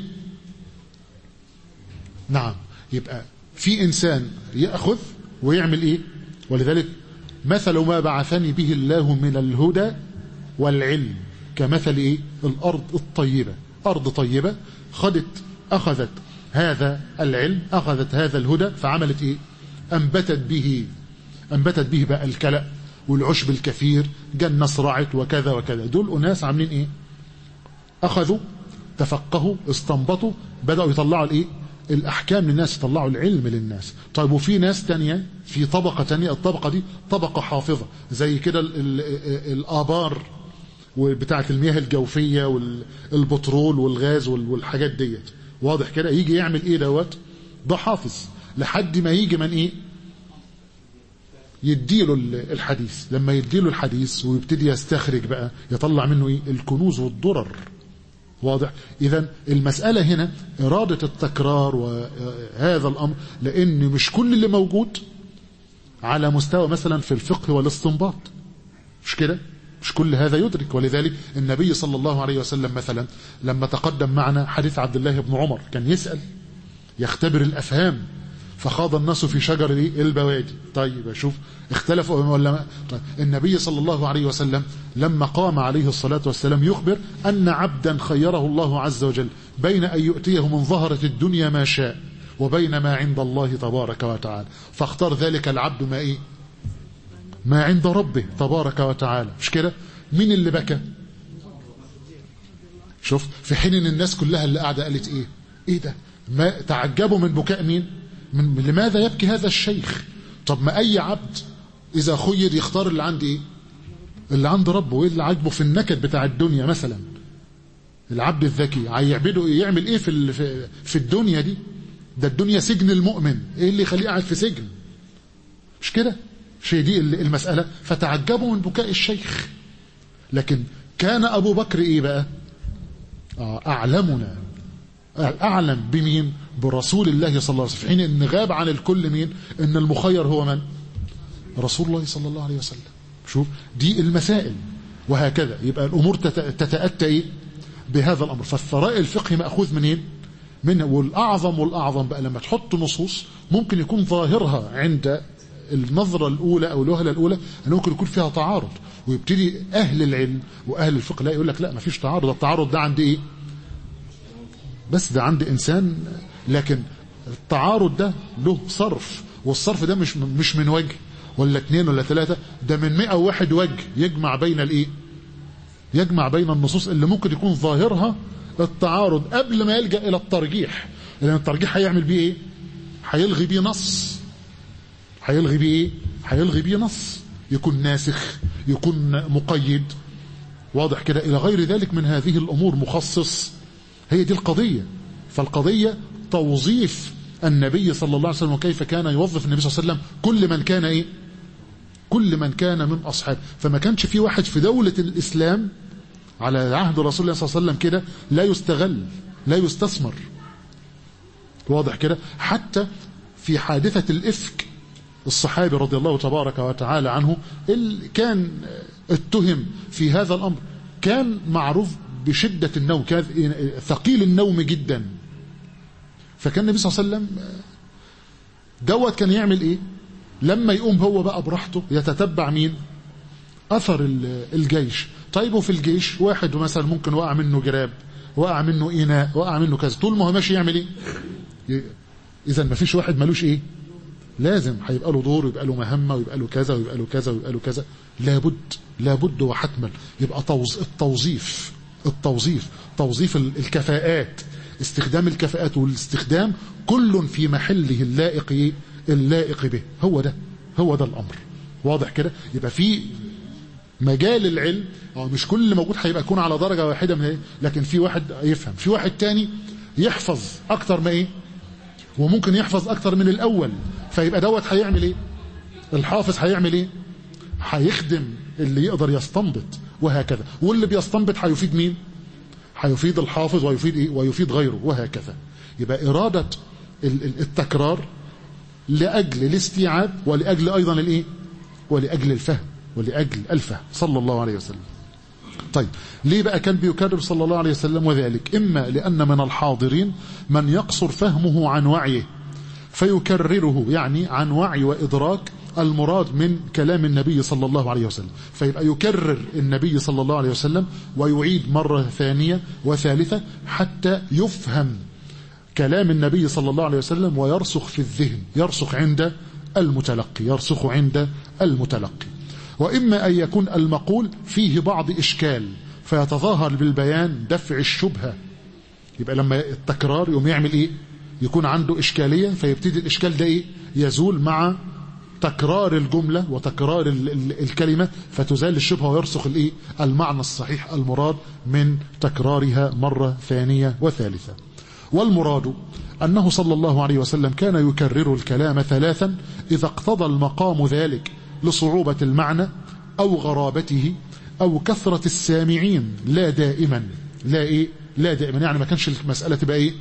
نعم يبقى في إنسان يأخذ ويعمل إيه ولذلك مثل ما بعثني به الله من الهدى والعلم كمثل إيه الأرض الطيبة أرض طيبة خدت أخذت هذا العلم أخذت هذا الهدى فعملت إيه أنبتت به أنبتت به بقى الكلأ والعشب الكثير جنة صرعت وكذا وكذا دول أناس عاملين إيه أخذوا تفقهوا استنبطوا بدأوا يطلعوا الإيه الأحكام للناس يطلعوا العلم للناس طيب وفي ناس تانية في طبقة تانية الطبقة دي طبقة حافظة زي كده الآبار وبتاعة المياه الجوفية والبترول والغاز والحاجات ديت واضح كده يجي يعمل ايه دوت ده حافظ لحد ما يجي من ايه يديله الحديث لما يديله الحديث ويبتدي يستخرج بقى يطلع منه ايه الكنوز والضرر واضح اذا المسألة هنا إرادة التكرار وهذا الأمر لأن مش كل اللي موجود على مستوى مثلا في الفقه والاستنباط مش كده مش كل هذا يدرك ولذلك النبي صلى الله عليه وسلم مثلا لما تقدم معنا حديث عبد الله بن عمر كان يسأل يختبر الأفهام فخاض الناس في شجر البوادي طيب شوف اختلفوا ولا ما طيب النبي صلى الله عليه وسلم لما قام عليه الصلاة والسلام يخبر أن عبدا خيره الله عز وجل بين أن يؤتيه من ظهرة الدنيا ما شاء وبين ما عند الله تبارك وتعالى فاختار ذلك العبد ما إيه ما عند ربه تبارك وتعالى مش كده مين اللي بكى شوف في حين ان الناس كلها اللي قاعده قالت ايه ايه ده ما تعجبوا من بكاء مين من لماذا يبكي هذا الشيخ طب ما اي عبد اذا خير يختار اللي عند ايه اللي عند ربه وايه اللي عاجبه في النكد بتاع الدنيا مثلا العبد الذكي هيعبده ايه يعمل ايه في في الدنيا دي ده الدنيا سجن المؤمن ايه اللي يخليه قاعد في سجن مش كده شيء دي المسألة فتعجبوا من بكاء الشيخ لكن كان أبو بكر إيه بقى أعلمنا أعلم بمين برسول الله صلى الله عليه وسلم في حين إن غاب عن الكل مين إن المخير هو من رسول الله صلى الله عليه وسلم شوف دي المسائل وهكذا يبقى الأمور تتأتى إيه بهذا الأمر فالثراء الفقهي مأخوذ منين من والأعظم والأعظم بقى لما تحط نصوص ممكن يكون ظاهرها عند النظرة الأولى أو الوهلة الأولى أنه ممكن يكون فيها تعارض ويبتدي أهل العلم وأهل الفقه لا يقول لك لا ما فيش تعارض التعارض ده عند إيه بس ده عند إنسان لكن التعارض ده له صرف والصرف ده مش مش من وجه ولا اثنين ولا ثلاثة ده من 101 وجه يجمع بين الإيه يجمع بين النصوص اللي ممكن يكون ظاهرها التعارض قبل ما يلجأ إلى الترجيح لأن الترجيح هيعمل بيه إيه هيلغي بيه نص هيلغي بيه ايه هيلغي بيه نص يكون ناسخ يكون مقيد واضح كده الى غير ذلك من هذه الامور مخصص هي دي القضية فالقضية توظيف النبي صلى الله عليه وسلم وكيف كان يوظف النبي صلى الله عليه وسلم كل من كان ايه كل من كان من اصحابه فما كانش في واحد في دولة الاسلام على عهد رسول الله صلى الله عليه وسلم كده لا يستغل لا يستثمر واضح كده حتى في حادثة الإفك الصحابي رضي الله تبارك وتعالى عنه اللي كان اتهم في هذا الأمر كان معروف بشدة النوم كان ثقيل النوم جدا فكان النبي صلى الله عليه وسلم دوت كان يعمل ايه لما يقوم هو بقى براحته يتتبع مين اثر الجيش طيب وفي الجيش واحد مثلا ممكن وقع منه جراب وقع منه اناء وقع منه كذا طول ما هو ماشي يعمل ايه اذا ما فيش واحد ملوش ايه لازم هيبقى له دور ويبقى له مهمه ويبقى له كذا ويبقى له كذا ويبقى له كذا لابد لابد وحتما يبقى توظ... التوظيف التوظيف توظيف الكفاءات استخدام الكفاءات والاستخدام كل في محله اللائق اللائق به هو ده هو ده الامر واضح كده يبقى في مجال العلم هو مش كل اللي موجود هيبقى يكون على درجه واحده من ايه لكن في واحد يفهم في واحد تاني يحفظ اكتر ما ايه وممكن يحفظ اكتر من الاول فيبقى دوت هيعمل ايه الحافظ هيعمل ايه هيخدم اللي يقدر يستنبط وهكذا واللي بيستنبط هيفيد مين هيفيد الحافظ ويفيد ايه ويفيد غيره وهكذا يبقى اراده التكرار لاجل الاستيعاب ولاجل ايضا الايه ولاجل الفهم ولاجل الفهم صلى الله عليه وسلم طيب ليه بقى كان بيكرر صلى الله عليه وسلم وذلك إما لأن من الحاضرين من يقصر فهمه عن وعيه فيكرره يعني عن وعي وإدراك المراد من كلام النبي صلى الله عليه وسلم فيبقى يكرر النبي صلى الله عليه وسلم ويعيد مرة ثانية وثالثة حتى يفهم كلام النبي صلى الله عليه وسلم ويرسخ في الذهن يرسخ عند المتلقي يرسخ عند المتلقي وإما أن يكون المقول فيه بعض إشكال فيتظاهر بالبيان دفع الشبهة يبقى لما التكرار يقوم يعمل إيه يكون عنده إشكالية فيبتدي الإشكال ده إيه يزول مع تكرار الجملة وتكرار ال ال الكلمة فتزال الشبهة ويرسخ الإيه المعنى الصحيح المراد من تكرارها مرة ثانية وثالثة والمراد أنه صلى الله عليه وسلم كان يكرر الكلام ثلاثا إذا اقتضى المقام ذلك لصعوبة المعنى أو غرابته أو كثرة السامعين لا دائما لا إيه لا دائما يعني ما كانش المسألة تبقى إيه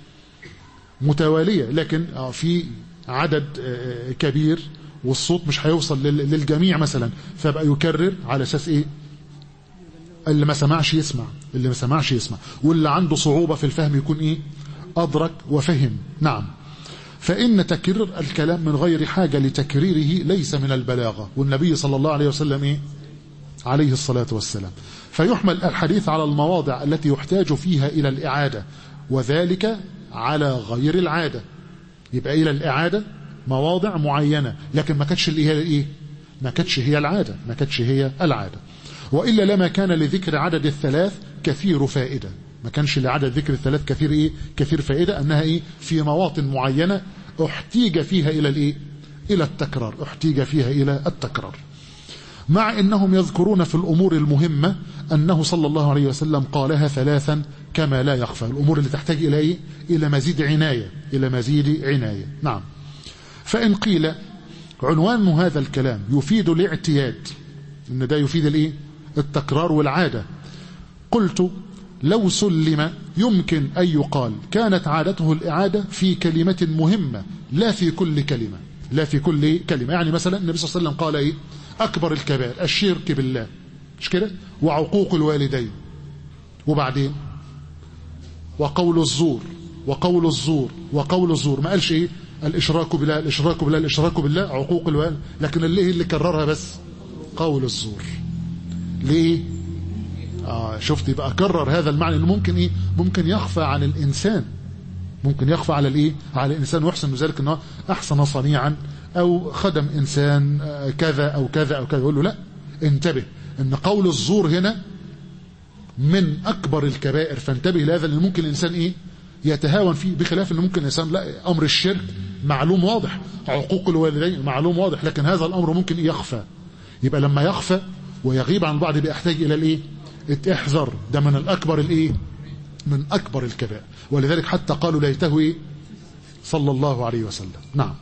متوالية لكن في عدد كبير والصوت مش هيوصل للجميع مثلا فبقى يكرر على أساس إيه اللي ما سمعش يسمع اللي ما سمعش يسمع واللي عنده صعوبة في الفهم يكون إيه أدرك وفهم نعم فإن تكرر الكلام من غير حاجة لتكريره ليس من البلاغة والنبي صلى الله عليه وسلم إيه؟ عليه الصلاة والسلام فيحمل الحديث على المواضع التي يحتاج فيها إلى الإعادة وذلك على غير العادة يبقى إلى الإعادة مواضع معينة لكن ما كانتش اللي هي إيه ما كانتش هي العادة ما كانتش هي العادة وإلا لما كان لذكر عدد الثلاث كثير فائدة ما كانش لعدد ذكر الثلاث كثير ايه كثير فائده انها ايه في مواطن معينه احتيج فيها الى الايه الى التكرار احتيج فيها الى التكرار مع انهم يذكرون في الامور المهمه انه صلى الله عليه وسلم قالها ثلاثا كما لا يخفى الامور اللي تحتاج الى ايه الى مزيد عنايه الى مزيد عنايه نعم فان قيل عنوان هذا الكلام يفيد الاعتياد ان ده يفيد الايه التكرار والعاده قلت لو سلم يمكن أن يقال كانت عادته الإعادة في كلمة مهمة لا في كل كلمة لا في كل كلمة يعني مثلا النبي صلى الله عليه وسلم قال إيه أكبر الكبائر الشرك بالله مش كده وعقوق الوالدين وبعدين وقول الزور وقول الزور وقول الزور ما قالش إيه الإشراك بالله الإشراك بالله الإشراك بالله عقوق الوالد لكن اللي اللي كررها بس قول الزور ليه آه شفت يبقى كرر هذا المعنى انه ممكن ايه ممكن يخفى عن الانسان ممكن يخفى على الايه على الانسان ويحسن بذلك انه احسن صنيعا او خدم انسان كذا او كذا او كذا يقول له لا انتبه ان قول الزور هنا من اكبر الكبائر فانتبه لهذا اللي ممكن الانسان ايه يتهاون فيه بخلاف ان ممكن الانسان لا امر الشرك معلوم واضح عقوق الوالدين معلوم واضح لكن هذا الامر ممكن يخفى يبقى لما يخفى ويغيب عن البعض بيحتاج الى الايه احذر ده من الأكبر الإيه من أكبر الكبائر ولذلك حتى قالوا ليته إيه صلى الله عليه وسلم نعم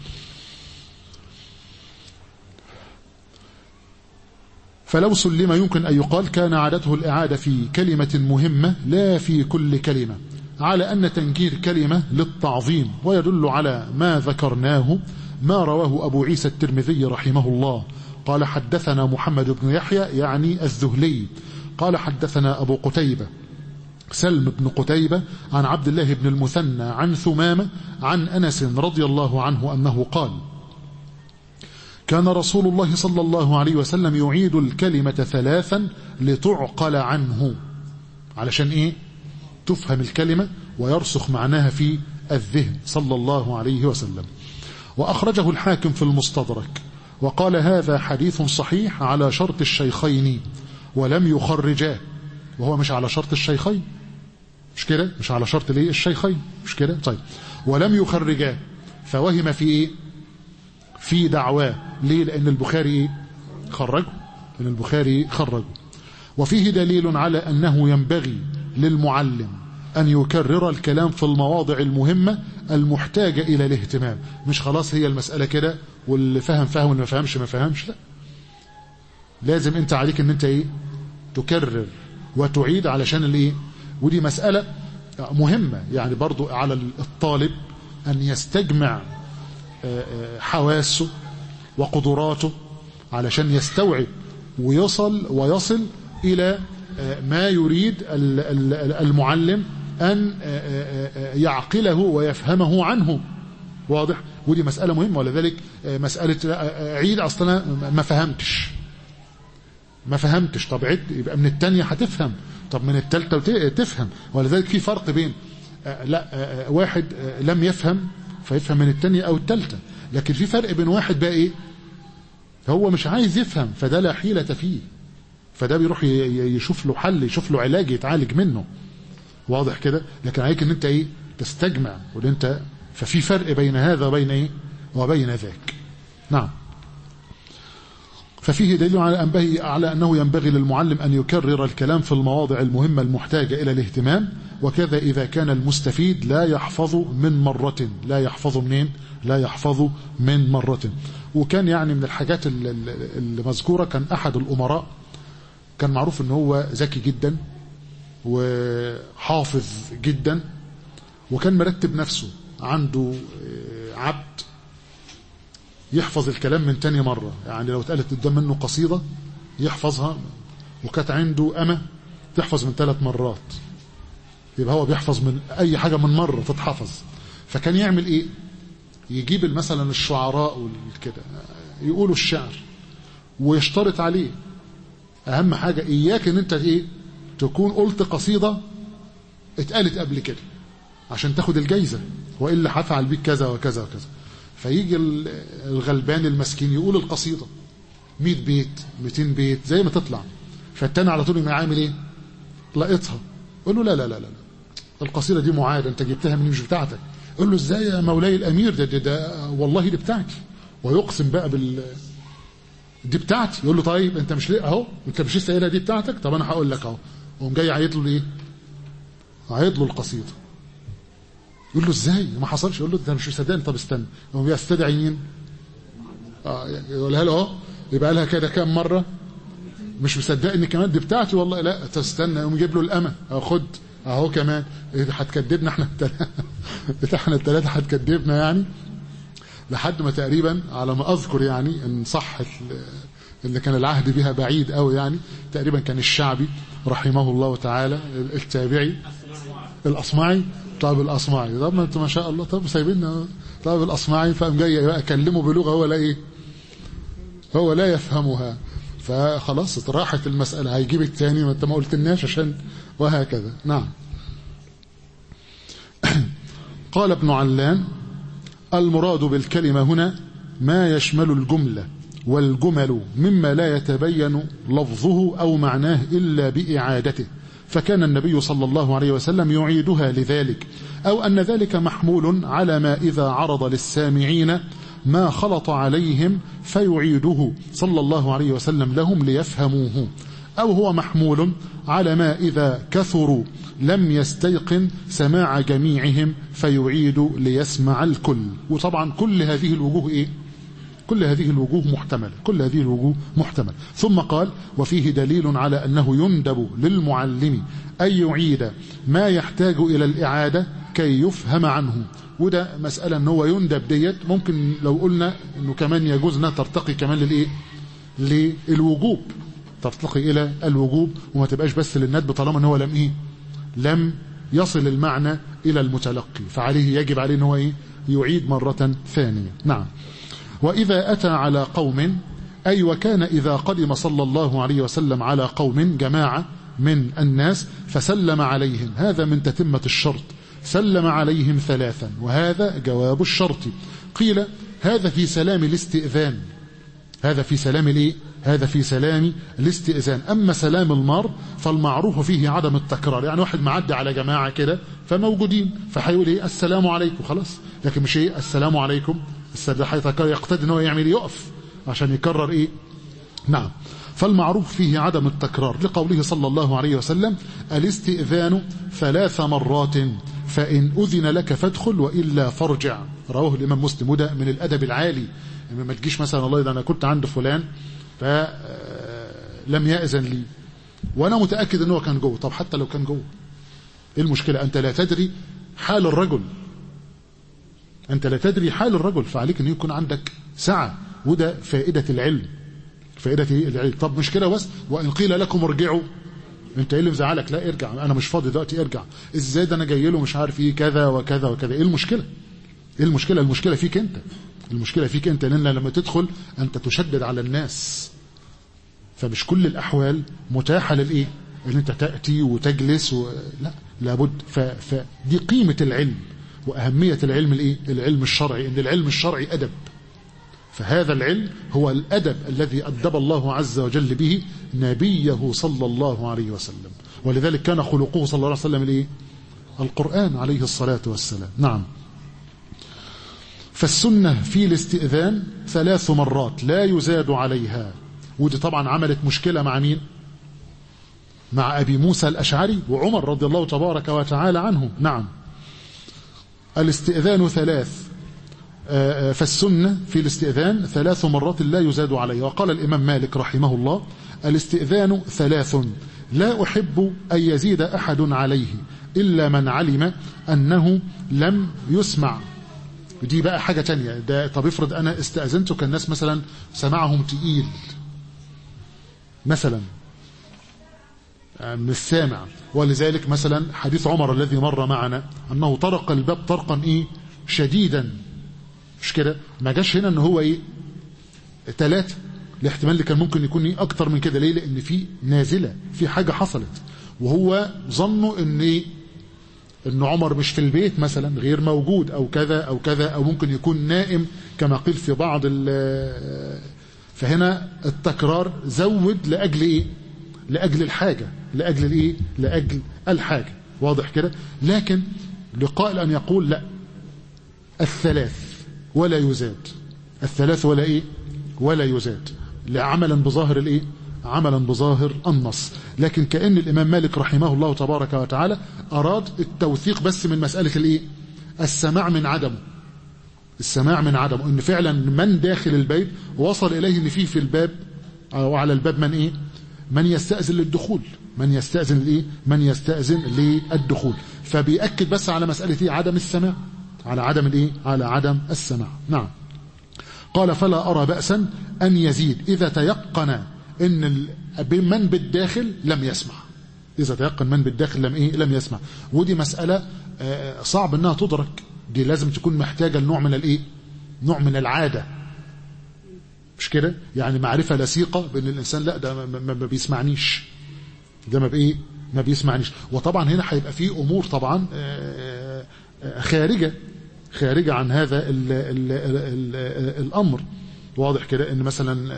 فلو سلم يمكن أن يقال كان عادته الإعادة في كلمة مهمة لا في كل كلمة على أن تنكير كلمة للتعظيم ويدل على ما ذكرناه ما رواه أبو عيسى الترمذي رحمه الله قال حدثنا محمد بن يحيى يعني الزهلي قال حدثنا أبو قتيبة سلم بن قتيبة عن عبد الله بن المثنى عن ثمامة عن أنس رضي الله عنه أنه قال كان رسول الله صلى الله عليه وسلم يعيد الكلمة ثلاثا لتعقل عنه علشان إيه تفهم الكلمة ويرسخ معناها في الذهن صلى الله عليه وسلم وأخرجه الحاكم في المستدرك وقال هذا حديث صحيح على شرط الشيخين ولم يخرجاه وهو مش على شرط الشيخين مش كده مش على شرط ليه الشيخين مش كده طيب ولم يخرجاه فوهم في ايه في دعواه ليه لان البخاري ايه خرجه لان البخاري خرجه وفيه دليل على انه ينبغي للمعلم أن يكرر الكلام في المواضع المهمة المحتاجة إلى الاهتمام مش خلاص هي المسألة كده واللي فهم فهم واللي ما فهمش ما فهمش لا لازم انت عليك ان انت ايه تكرر وتعيد علشان الايه ودي مسألة مهمة يعني برضو على الطالب أن يستجمع حواسه وقدراته علشان يستوعب ويصل ويصل إلى ما يريد المعلم أن يعقله ويفهمه عنه واضح ودي مسألة مهمة ولذلك مسألة عيد أصلا ما فهمتش ما فهمتش طب عد يبقى من التانية هتفهم طب من التالتة تفهم ولذلك في فرق بين لا واحد لم يفهم فيفهم من التانية أو التالتة لكن في فرق بين واحد بقى إيه هو مش عايز يفهم فده لا حيلة فيه فده بيروح يشوف له حل يشوف له علاج يتعالج منه واضح كده لكن عليك ان انت ايه تستجمع وان انت ففي فرق بين هذا وبين ايه وبين ذاك نعم ففيه دليل على أنبه على أنه ينبغي للمعلم أن يكرر الكلام في المواضع المهمة المحتاجة إلى الاهتمام وكذا إذا كان المستفيد لا يحفظ من مرة لا يحفظ منين لا يحفظ من مرة وكان يعني من الحاجات المذكورة كان أحد الأمراء كان معروف ان هو ذكي جدا وحافظ جدا وكان مرتب نفسه عنده عبد يحفظ الكلام من تاني مرة يعني لو اتقالت قدام منه قصيدة يحفظها وكانت عنده أمة تحفظ من ثلاث مرات يبقى هو بيحفظ من أي حاجة من مرة تتحفظ فكان يعمل إيه يجيب مثلا الشعراء والكده يقولوا الشعر ويشترط عليه اهم حاجة اياك ان انت ايه تكون قلت قصيدة اتقالت قبل كده عشان تاخد الجايزة وإلا هفعل بيك كذا وكذا وكذا فيجي الغلبان المسكين يقول القصيدة 100 بيت 200 بيت زي ما تطلع فالتاني على طول ما عامل ايه لقيتها قول له لا لا لا لا القصيدة دي معادة انت جبتها من مش بتاعتك قول له ازاي يا مولاي الامير ده, ده, ده والله دي بتاعتي ويقسم بقى بال دي بتاعتي يقول له طيب انت مش ليه اهو انت مش لسه قايلها دي بتاعتك طب انا هقول لك اهو قوم جاي عيط له ايه عيط له القصيده يقول له ازاي ما حصلش يقول له انت مش مصدقني طب استنى هو بيستدعي مين اه يقولها له اهو يبقى لها كده كام مره مش مصدقني كمان دي بتاعتي والله لا تستنى يقوم يجيب له الامه اهو خد اهو كمان هتكدبنا احنا الثلاثه احنا الثلاثه هتكدبنا يعني لحد ما تقريبا على ما اذكر يعني ان صح اللي كان العهد بها بعيد قوي يعني تقريبا كان الشعبي رحمه الله تعالى التابعي الاصمعي طب الاصمعي طب ما انتوا ما شاء الله طب سايبيننا طب الاصمعي فقام جاي اكلمه بلغه هو لا ايه هو لا يفهمها فخلاص راحت المساله هيجيب الثاني ما انت ما قلتلناش عشان وهكذا نعم قال ابن علان المراد بالكلمة هنا ما يشمل الجملة والجمل مما لا يتبين لفظه أو معناه إلا بإعادته فكان النبي صلى الله عليه وسلم يعيدها لذلك أو أن ذلك محمول على ما إذا عرض للسامعين ما خلط عليهم فيعيده صلى الله عليه وسلم لهم ليفهموه أو هو محمول على ما إذا كثروا لم يستيقن سماع جميعهم فيعيد ليسمع الكل وطبعا كل هذه الوجوه إيه؟ كل هذه الوجوه محتمل كل هذه الوجوه محتمل ثم قال وفيه دليل على أنه يندب للمعلم أن يعيد ما يحتاج إلى الإعادة كي يفهم عنه وده مسألة أنه هو يندب ديت ممكن لو قلنا أنه كمان يجوز أنها ترتقي كمان للإيه للوجوب ترتقي إلى الوجوب وما تبقاش بس للندب طالما أنه لم إيه لم يصل المعنى إلى المتلقي فعليه يجب عليه أنه إيه يعيد مرة ثانية نعم وإذا أتى على قوم أي وكان إذا قدم صلى الله عليه وسلم على قوم جماعة من الناس فسلم عليهم هذا من تتمة الشرط سلم عليهم ثلاثا وهذا جواب الشرط قيل هذا في سلام الاستئذان هذا في سلام الايه هذا في سلام الاستئذان اما سلام المار فالمعروف فيه عدم التكرار يعني واحد معدي على جماعه كده فموجودين فهيقول ايه السلام عليكم خلاص لكن مش ايه السلام عليكم ده هيتكرر يقتضي ان هو يعمل يقف عشان يكرر ايه نعم فالمعروف فيه عدم التكرار لقوله صلى الله عليه وسلم الاستئذان ثلاث مرات فإن أذن لك فادخل وإلا فارجع رواه الإمام مسلم وده من الأدب العالي يعني ما تجيش مثلا الله ده أنا كنت عند فلان فلم يأذن لي وأنا متأكد أنه كان جوه طب حتى لو كان جوه إيه المشكلة أنت لا تدري حال الرجل أنت لا تدري حال الرجل فعليك أن يكون عندك سعة وده فائدة العلم فائدة العلم طب مشكلة بس وإن قيل لكم ارجعوا انت ايه اللي مزعلك لا ارجع انا مش فاضي دلوقتي ارجع ازاي ده انا جاي له مش عارف ايه كذا وكذا وكذا ايه المشكله ايه المشكله المشكله فيك انت المشكله فيك انت لان لما تدخل انت تشدد على الناس فمش كل الاحوال متاحه للايه ان انت تاتي وتجلس و... لا لابد ف... فدي قيمه العلم واهميه العلم الايه العلم الشرعي ان العلم الشرعي ادب فهذا العلم هو الأدب الذي أدب الله عز وجل به نبيه صلى الله عليه وسلم ولذلك كان خلقه صلى الله عليه وسلم الإيه؟ القرآن عليه الصلاة والسلام نعم فالسنة في الاستئذان ثلاث مرات لا يزاد عليها ودي طبعا عملت مشكلة مع مين مع أبي موسى الأشعري وعمر رضي الله تبارك وتعالى عنه نعم الاستئذان ثلاث فالسنة في الاستئذان ثلاث مرات لا يزاد عليه وقال الإمام مالك رحمه الله الاستئذان ثلاث لا أحب أن يزيد أحد عليه إلا من علم أنه لم يسمع دي بقى حاجة تانية ده طب افرض أنا استأذنت كان الناس مثلا سمعهم تقيل مثلا من السامع ولذلك مثلا حديث عمر الذي مر معنا أنه طرق الباب طرقا إيه شديدا مش كده ما جاش هنا ان هو ايه ثلاثة الاحتمال اللي كان ممكن يكون ايه اكتر من كده ليه لان في نازلة في حاجة حصلت وهو ظنوا ان ايه ان عمر مش في البيت مثلا غير موجود او كذا او كذا او ممكن يكون نائم كما قيل في بعض فهنا التكرار زود لاجل ايه لاجل الحاجة لاجل الايه لاجل الحاجة واضح كده لكن لقائل ان يقول لا الثلاث ولا يزاد الثلاث ولا ايه ولا يزاد عملا بظاهر الايه عملا بظاهر النص لكن كأن الإمام مالك رحمه الله تبارك وتعالى أراد التوثيق بس من مسألة الايه السماع من عدمه السماع من عدمه ان فعلا من داخل البيت وصل إليه ان فيه في الباب أو على الباب من ايه من يستأذن للدخول من يستأذن الايه من يستأذن للدخول فبيأكد بس على مسألة ايه عدم السماع على عدم الايه على عدم السماع نعم قال فلا أرى بأسا أن يزيد إذا تيقن إن من بالداخل لم يسمع إذا تيقن من بالداخل لم إيه لم يسمع ودي مسألة صعب إنها تدرك دي لازم تكون محتاجة لنوع من الإيه نوع من العادة مش كده يعني معرفة لسيقة بأن الإنسان لا ده ما بيسمعنيش ده ما بإيه ما بيسمعنيش وطبعا هنا هيبقى فيه أمور طبعا خارجة خارجة عن هذا ال ال ال ال الأمر واضح كده ان مثلا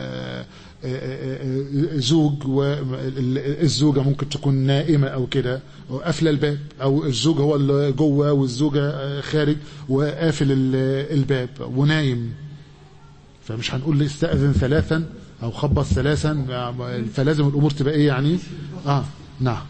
زوج والزوجة ممكن تكون نائمة او كده قافله الباب او الزوج هو اللي جوه والزوجة خارج وقافل الباب ونايم فمش هنقول لي استأذن ثلاثا او خبط ثلاثا فلازم الامور تبقى ايه يعني اه نعم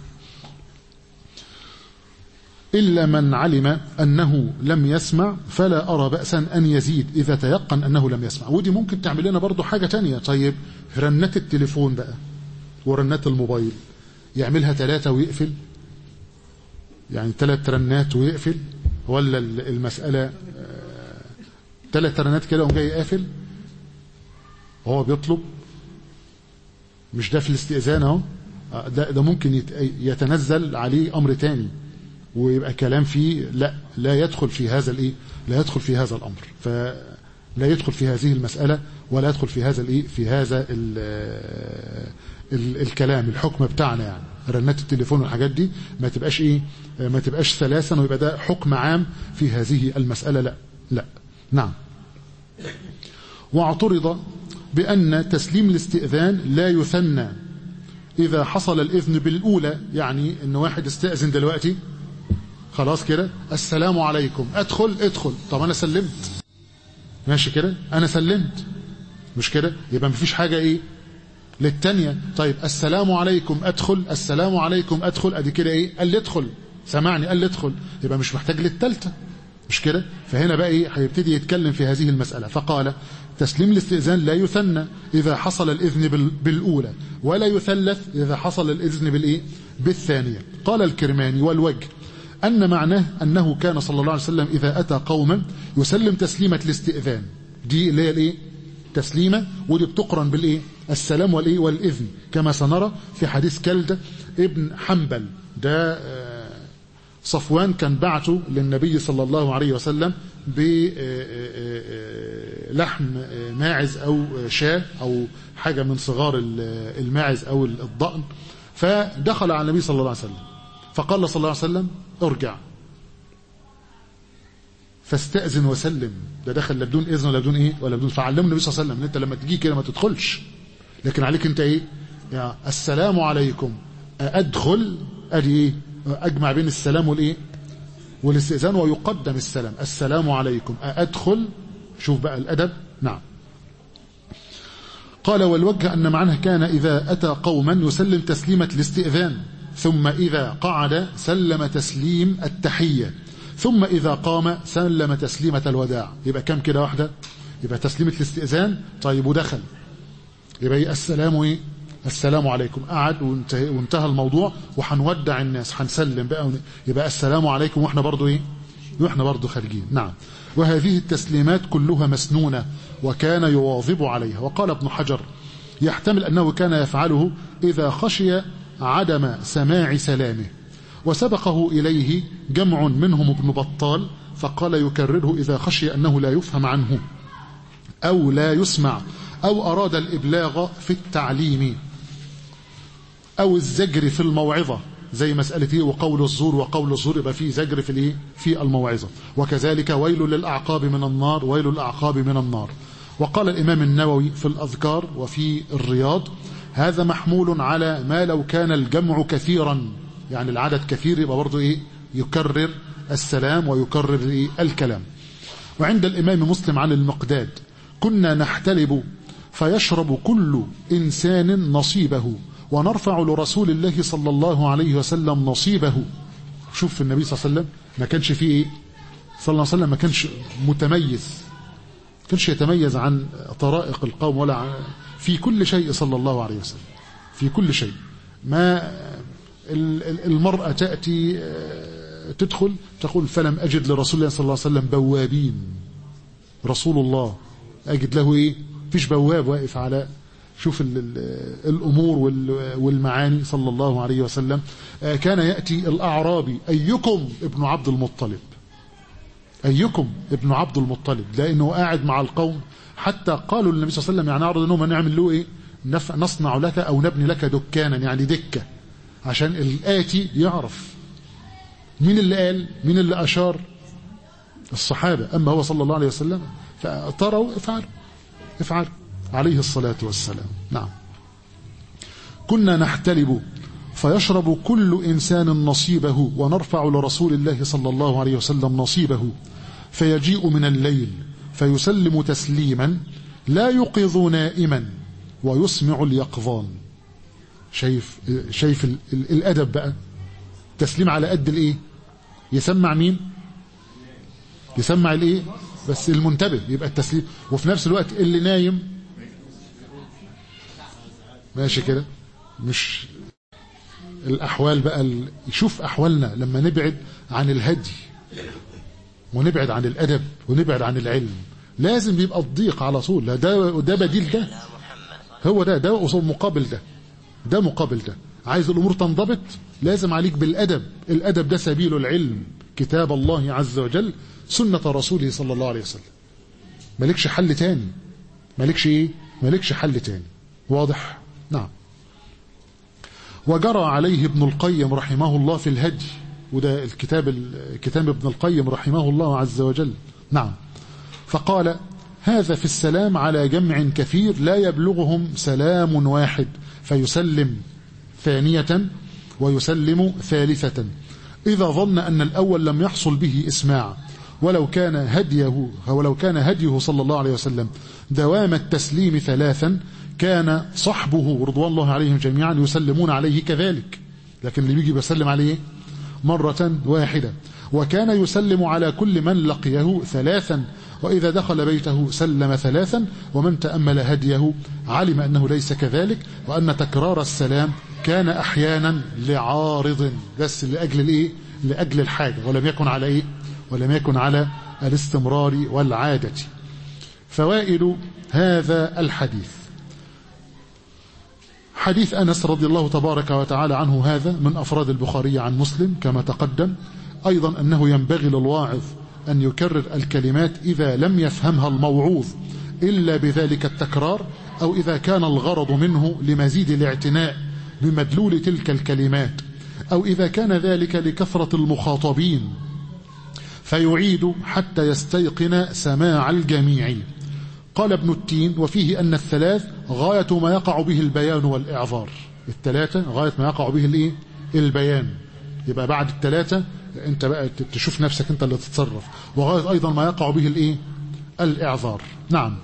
إلا من علم أنه لم يسمع فلا أرى بأسا أن يزيد إذا تيقن أنه لم يسمع ودي ممكن تعمل لنا برضو حاجة تانية طيب رنات التليفون بقى ورنات الموبايل يعملها ثلاثة ويقفل يعني ثلاث رنات ويقفل ولا المسألة ثلاث رنات كده وقام جاي قافل وهو بيطلب مش ده في الاستئذان اهو ده, ده ممكن يتنزل عليه أمر تاني ويبقى كلام فيه لا لا يدخل في هذا الايه لا يدخل في هذا الامر فلا يدخل في هذه المساله ولا يدخل في هذا الايه في هذا ال ال الكلام الحكم بتاعنا يعني رنات التليفون والحاجات دي ما تبقاش ايه ما تبقاش ثلاثا ويبقى ده حكم عام في هذه المسألة لا لا نعم واعترض بأن تسليم الاستئذان لا يثنى إذا حصل الإذن بالأولى يعني إن واحد استأذن دلوقتي خلاص كده السلام عليكم أدخل ادخل طب أنا سلمت ماشي كده أنا سلمت مش كده يبقى مفيش حاجة إيه للتانية طيب السلام عليكم أدخل السلام عليكم أدخل أدي كده إيه قال لي ادخل سمعني قال لي ادخل يبقى مش محتاج للتالتة مش كده فهنا بقى ايه هيبتدي يتكلم في هذه المسألة فقال تسليم الاستئذان لا يثنى إذا حصل الإذن بالأولى ولا يثلث إذا حصل الإذن بالإيه بالثانية قال الكرماني والوجه أن معناه أنه كان صلى الله عليه وسلم إذا أتى قوما يسلم تسليمة الاستئذان دي اللي هي الإيه تسليمة ودي بتقرن بالإيه السلام والإيه والإذن كما سنرى في حديث كلدة ابن حنبل ده صفوان كان بعته للنبي صلى الله عليه وسلم بلحم ماعز أو شاة أو حاجة من صغار الماعز أو الضأن فدخل على النبي صلى الله عليه وسلم فقال صلى الله عليه وسلم ارجع فاستأذن وسلم ده دخل لا بدون إذن ولا بدون إيه ولا بدون فعلمه النبي صلى الله عليه وسلم ان أنت لما تجي كده ما تدخلش لكن عليك أنت إيه يا السلام عليكم أدخل أدي إيه أجمع بين السلام والإيه والاستئذان ويقدم السلام السلام عليكم أدخل شوف بقى الأدب نعم قال والوجه أن معناه كان إذا أتى قوما يسلم تسليمة الاستئذان ثم إذا قعد سلم تسليم التحية ثم إذا قام سلم تسليمة الوداع يبقى كم كده واحدة يبقى تسليمة الاستئذان طيب ودخل يبقى السلام إيه السلام عليكم قعد وانتهى, وانتهى الموضوع وهنودع الناس هنسلم بقى يبقى السلام عليكم واحنا برضو ايه واحنا برضو خارجين نعم وهذه التسليمات كلها مسنونة وكان يواظب عليها وقال ابن حجر يحتمل أنه كان يفعله إذا خشي عدم سماع سلامه وسبقه إليه جمع منهم ابن بطال فقال يكرره إذا خشي أنه لا يفهم عنه أو لا يسمع أو أراد الإبلاغ في التعليم أو الزجر في الموعظة زي مسألة إيه وقول الزور وقول الزور يبقى فيه زجر في الإيه في الموعظة وكذلك ويل للأعقاب من النار ويل للأعقاب من النار وقال الإمام النووي في الأذكار وفي الرياض هذا محمول على ما لو كان الجمع كثيرا يعني العدد كثير يبقى برضه إيه يكرر السلام ويكرر إيه الكلام وعند الإمام مسلم عن المقداد كنا نحتلب فيشرب كل إنسان نصيبه ونرفع لرسول الله صلى الله عليه وسلم نصيبه شوف النبي صلى الله عليه وسلم ما كانش فيه إيه صلى الله عليه وسلم ما كانش متميز كانش يتميز عن طرائق القوم ولا عن في كل شيء صلى الله عليه وسلم في كل شيء ما المرأة تأتي تدخل تقول فلم أجد لرسول الله صلى الله عليه وسلم بوابين رسول الله أجد له إيه فيش بواب واقف على شوف ال ال الأمور والمعاني صلى الله عليه وسلم كان يأتي الأعرابي أيكم ابن عبد المطلب أيكم ابن عبد المطلب لأنه قاعد مع القوم حتى قالوا للنبي صلى الله عليه وسلم يعني عرض أنهم نعمل له إيه نصنع لك أو نبني لك دكانا يعني دكة عشان الآتي يعرف مين اللي قال مين اللي أشار الصحابة أما هو صلى الله عليه وسلم فتروا افعلوا افعلوا عليه الصلاة والسلام نعم كنا نحتلب فيشرب كل إنسان نصيبه ونرفع لرسول الله صلى الله عليه وسلم نصيبه فيجيء من الليل فيسلم تسليما لا يقظ نائما ويسمع اليقظان شايف شايف ال ال الأدب بقى تسليم على قد الايه يسمع مين يسمع الايه بس المنتبه يبقى التسليم وفي نفس الوقت اللي نايم ماشي كده مش الأحوال بقى يشوف أحوالنا لما نبعد عن الهدي ونبعد عن الأدب ونبعد عن العلم لازم يبقى الضيق على طول ده ده بديل ده هو ده ده قصاد مقابل ده ده مقابل ده عايز الأمور تنضبط لازم عليك بالأدب الأدب ده سبيل العلم كتاب الله عز وجل سنة رسوله صلى الله عليه وسلم مالكش حل تاني مالكش ايه مالكش حل تاني واضح نعم وجرى عليه ابن القيم رحمه الله في الهدي وده الكتاب كتاب ابن القيم رحمه الله عز وجل نعم فقال هذا في السلام على جمع كثير لا يبلغهم سلام واحد فيسلم ثانية ويسلم ثالثة إذا ظن أن الأول لم يحصل به إسماع ولو كان هديه ولو كان هديه صلى الله عليه وسلم دوام التسليم ثلاثا كان صحبه رضوان الله عليهم جميعا يسلمون عليه كذلك لكن اللي بيجي بيسلم عليه مرة واحدة وكان يسلم على كل من لقيه ثلاثا وإذا دخل بيته سلم ثلاثا ومن تأمل هديه علم أنه ليس كذلك وأن تكرار السلام كان أحيانا لعارض بس لأجل الإيه؟ لأجل الحاجة ولم يكن على إيه؟ ولم يكن على الاستمرار والعادة فوائد هذا الحديث حديث أنس رضي الله تبارك وتعالى عنه هذا من أفراد البخاري عن مسلم كما تقدم أيضا أنه ينبغي للواعظ أن يكرر الكلمات إذا لم يفهمها الموعوظ إلا بذلك التكرار أو إذا كان الغرض منه لمزيد الاعتناء بمدلول تلك الكلمات أو إذا كان ذلك لكثرة المخاطبين فيعيد حتى يستيقن سماع الجميع قال ابن التين وفيه أن الثلاث غاية ما يقع به البيان والإعذار الثلاثة غاية ما يقع به الإيه؟ البيان يبقى بعد الثلاثة انت بقى تشوف نفسك انت اللي تتصرف وغاية ايضا ما يقع به الايه الاعذار نعم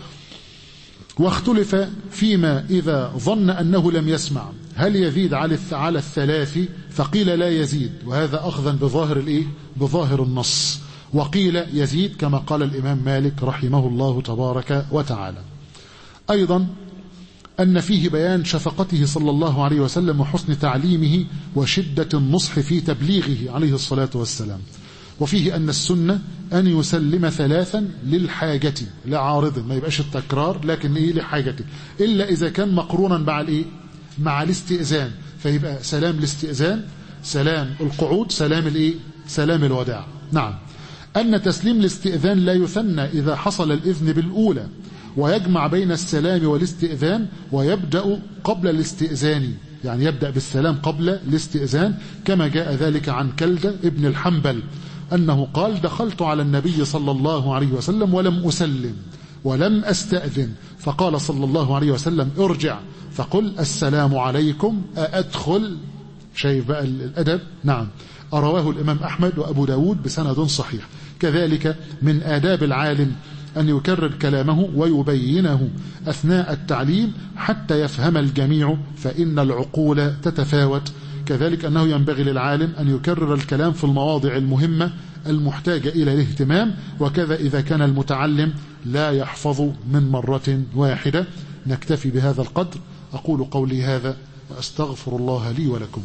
واختلف فيما اذا ظن انه لم يسمع هل يزيد على على الثلاث فقيل لا يزيد وهذا اخذا بظاهر الايه بظاهر النص وقيل يزيد كما قال الامام مالك رحمه الله تبارك وتعالى ايضا أن فيه بيان شفقته صلى الله عليه وسلم وحسن تعليمه وشدة النصح في تبليغه عليه الصلاة والسلام وفيه أن السنة أن يسلم ثلاثا للحاجة لعارض ما يبقاش التكرار لكن إيه لحاجته إلا إذا كان مقرونا مع الإيه مع الاستئذان فيبقى سلام الاستئذان سلام القعود سلام الإيه سلام الوداع نعم أن تسليم الاستئذان لا يثنى إذا حصل الإذن بالأولى ويجمع بين السلام والاستئذان ويبدأ قبل الاستئذان يعني يبدأ بالسلام قبل الاستئذان كما جاء ذلك عن كلدة ابن الحنبل أنه قال دخلت على النبي صلى الله عليه وسلم ولم أسلم ولم أستأذن فقال صلى الله عليه وسلم ارجع فقل السلام عليكم أأدخل شايف بقى الأدب نعم أرواه الإمام أحمد وأبو داود بسند صحيح كذلك من آداب العالم أن يكرر كلامه ويبينه أثناء التعليم حتى يفهم الجميع فإن العقول تتفاوت كذلك أنه ينبغي للعالم أن يكرر الكلام في المواضع المهمة المحتاجة إلى الاهتمام وكذا إذا كان المتعلم لا يحفظ من مرة واحدة نكتفي بهذا القدر أقول قولي هذا وأستغفر الله لي ولكم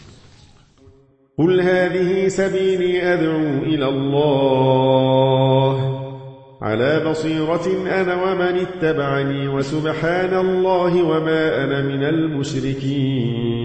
قل هذه سبيلي أدعو إلى الله على بصيرة أنا ومن اتبعني وسبحان الله وما أنا من المشركين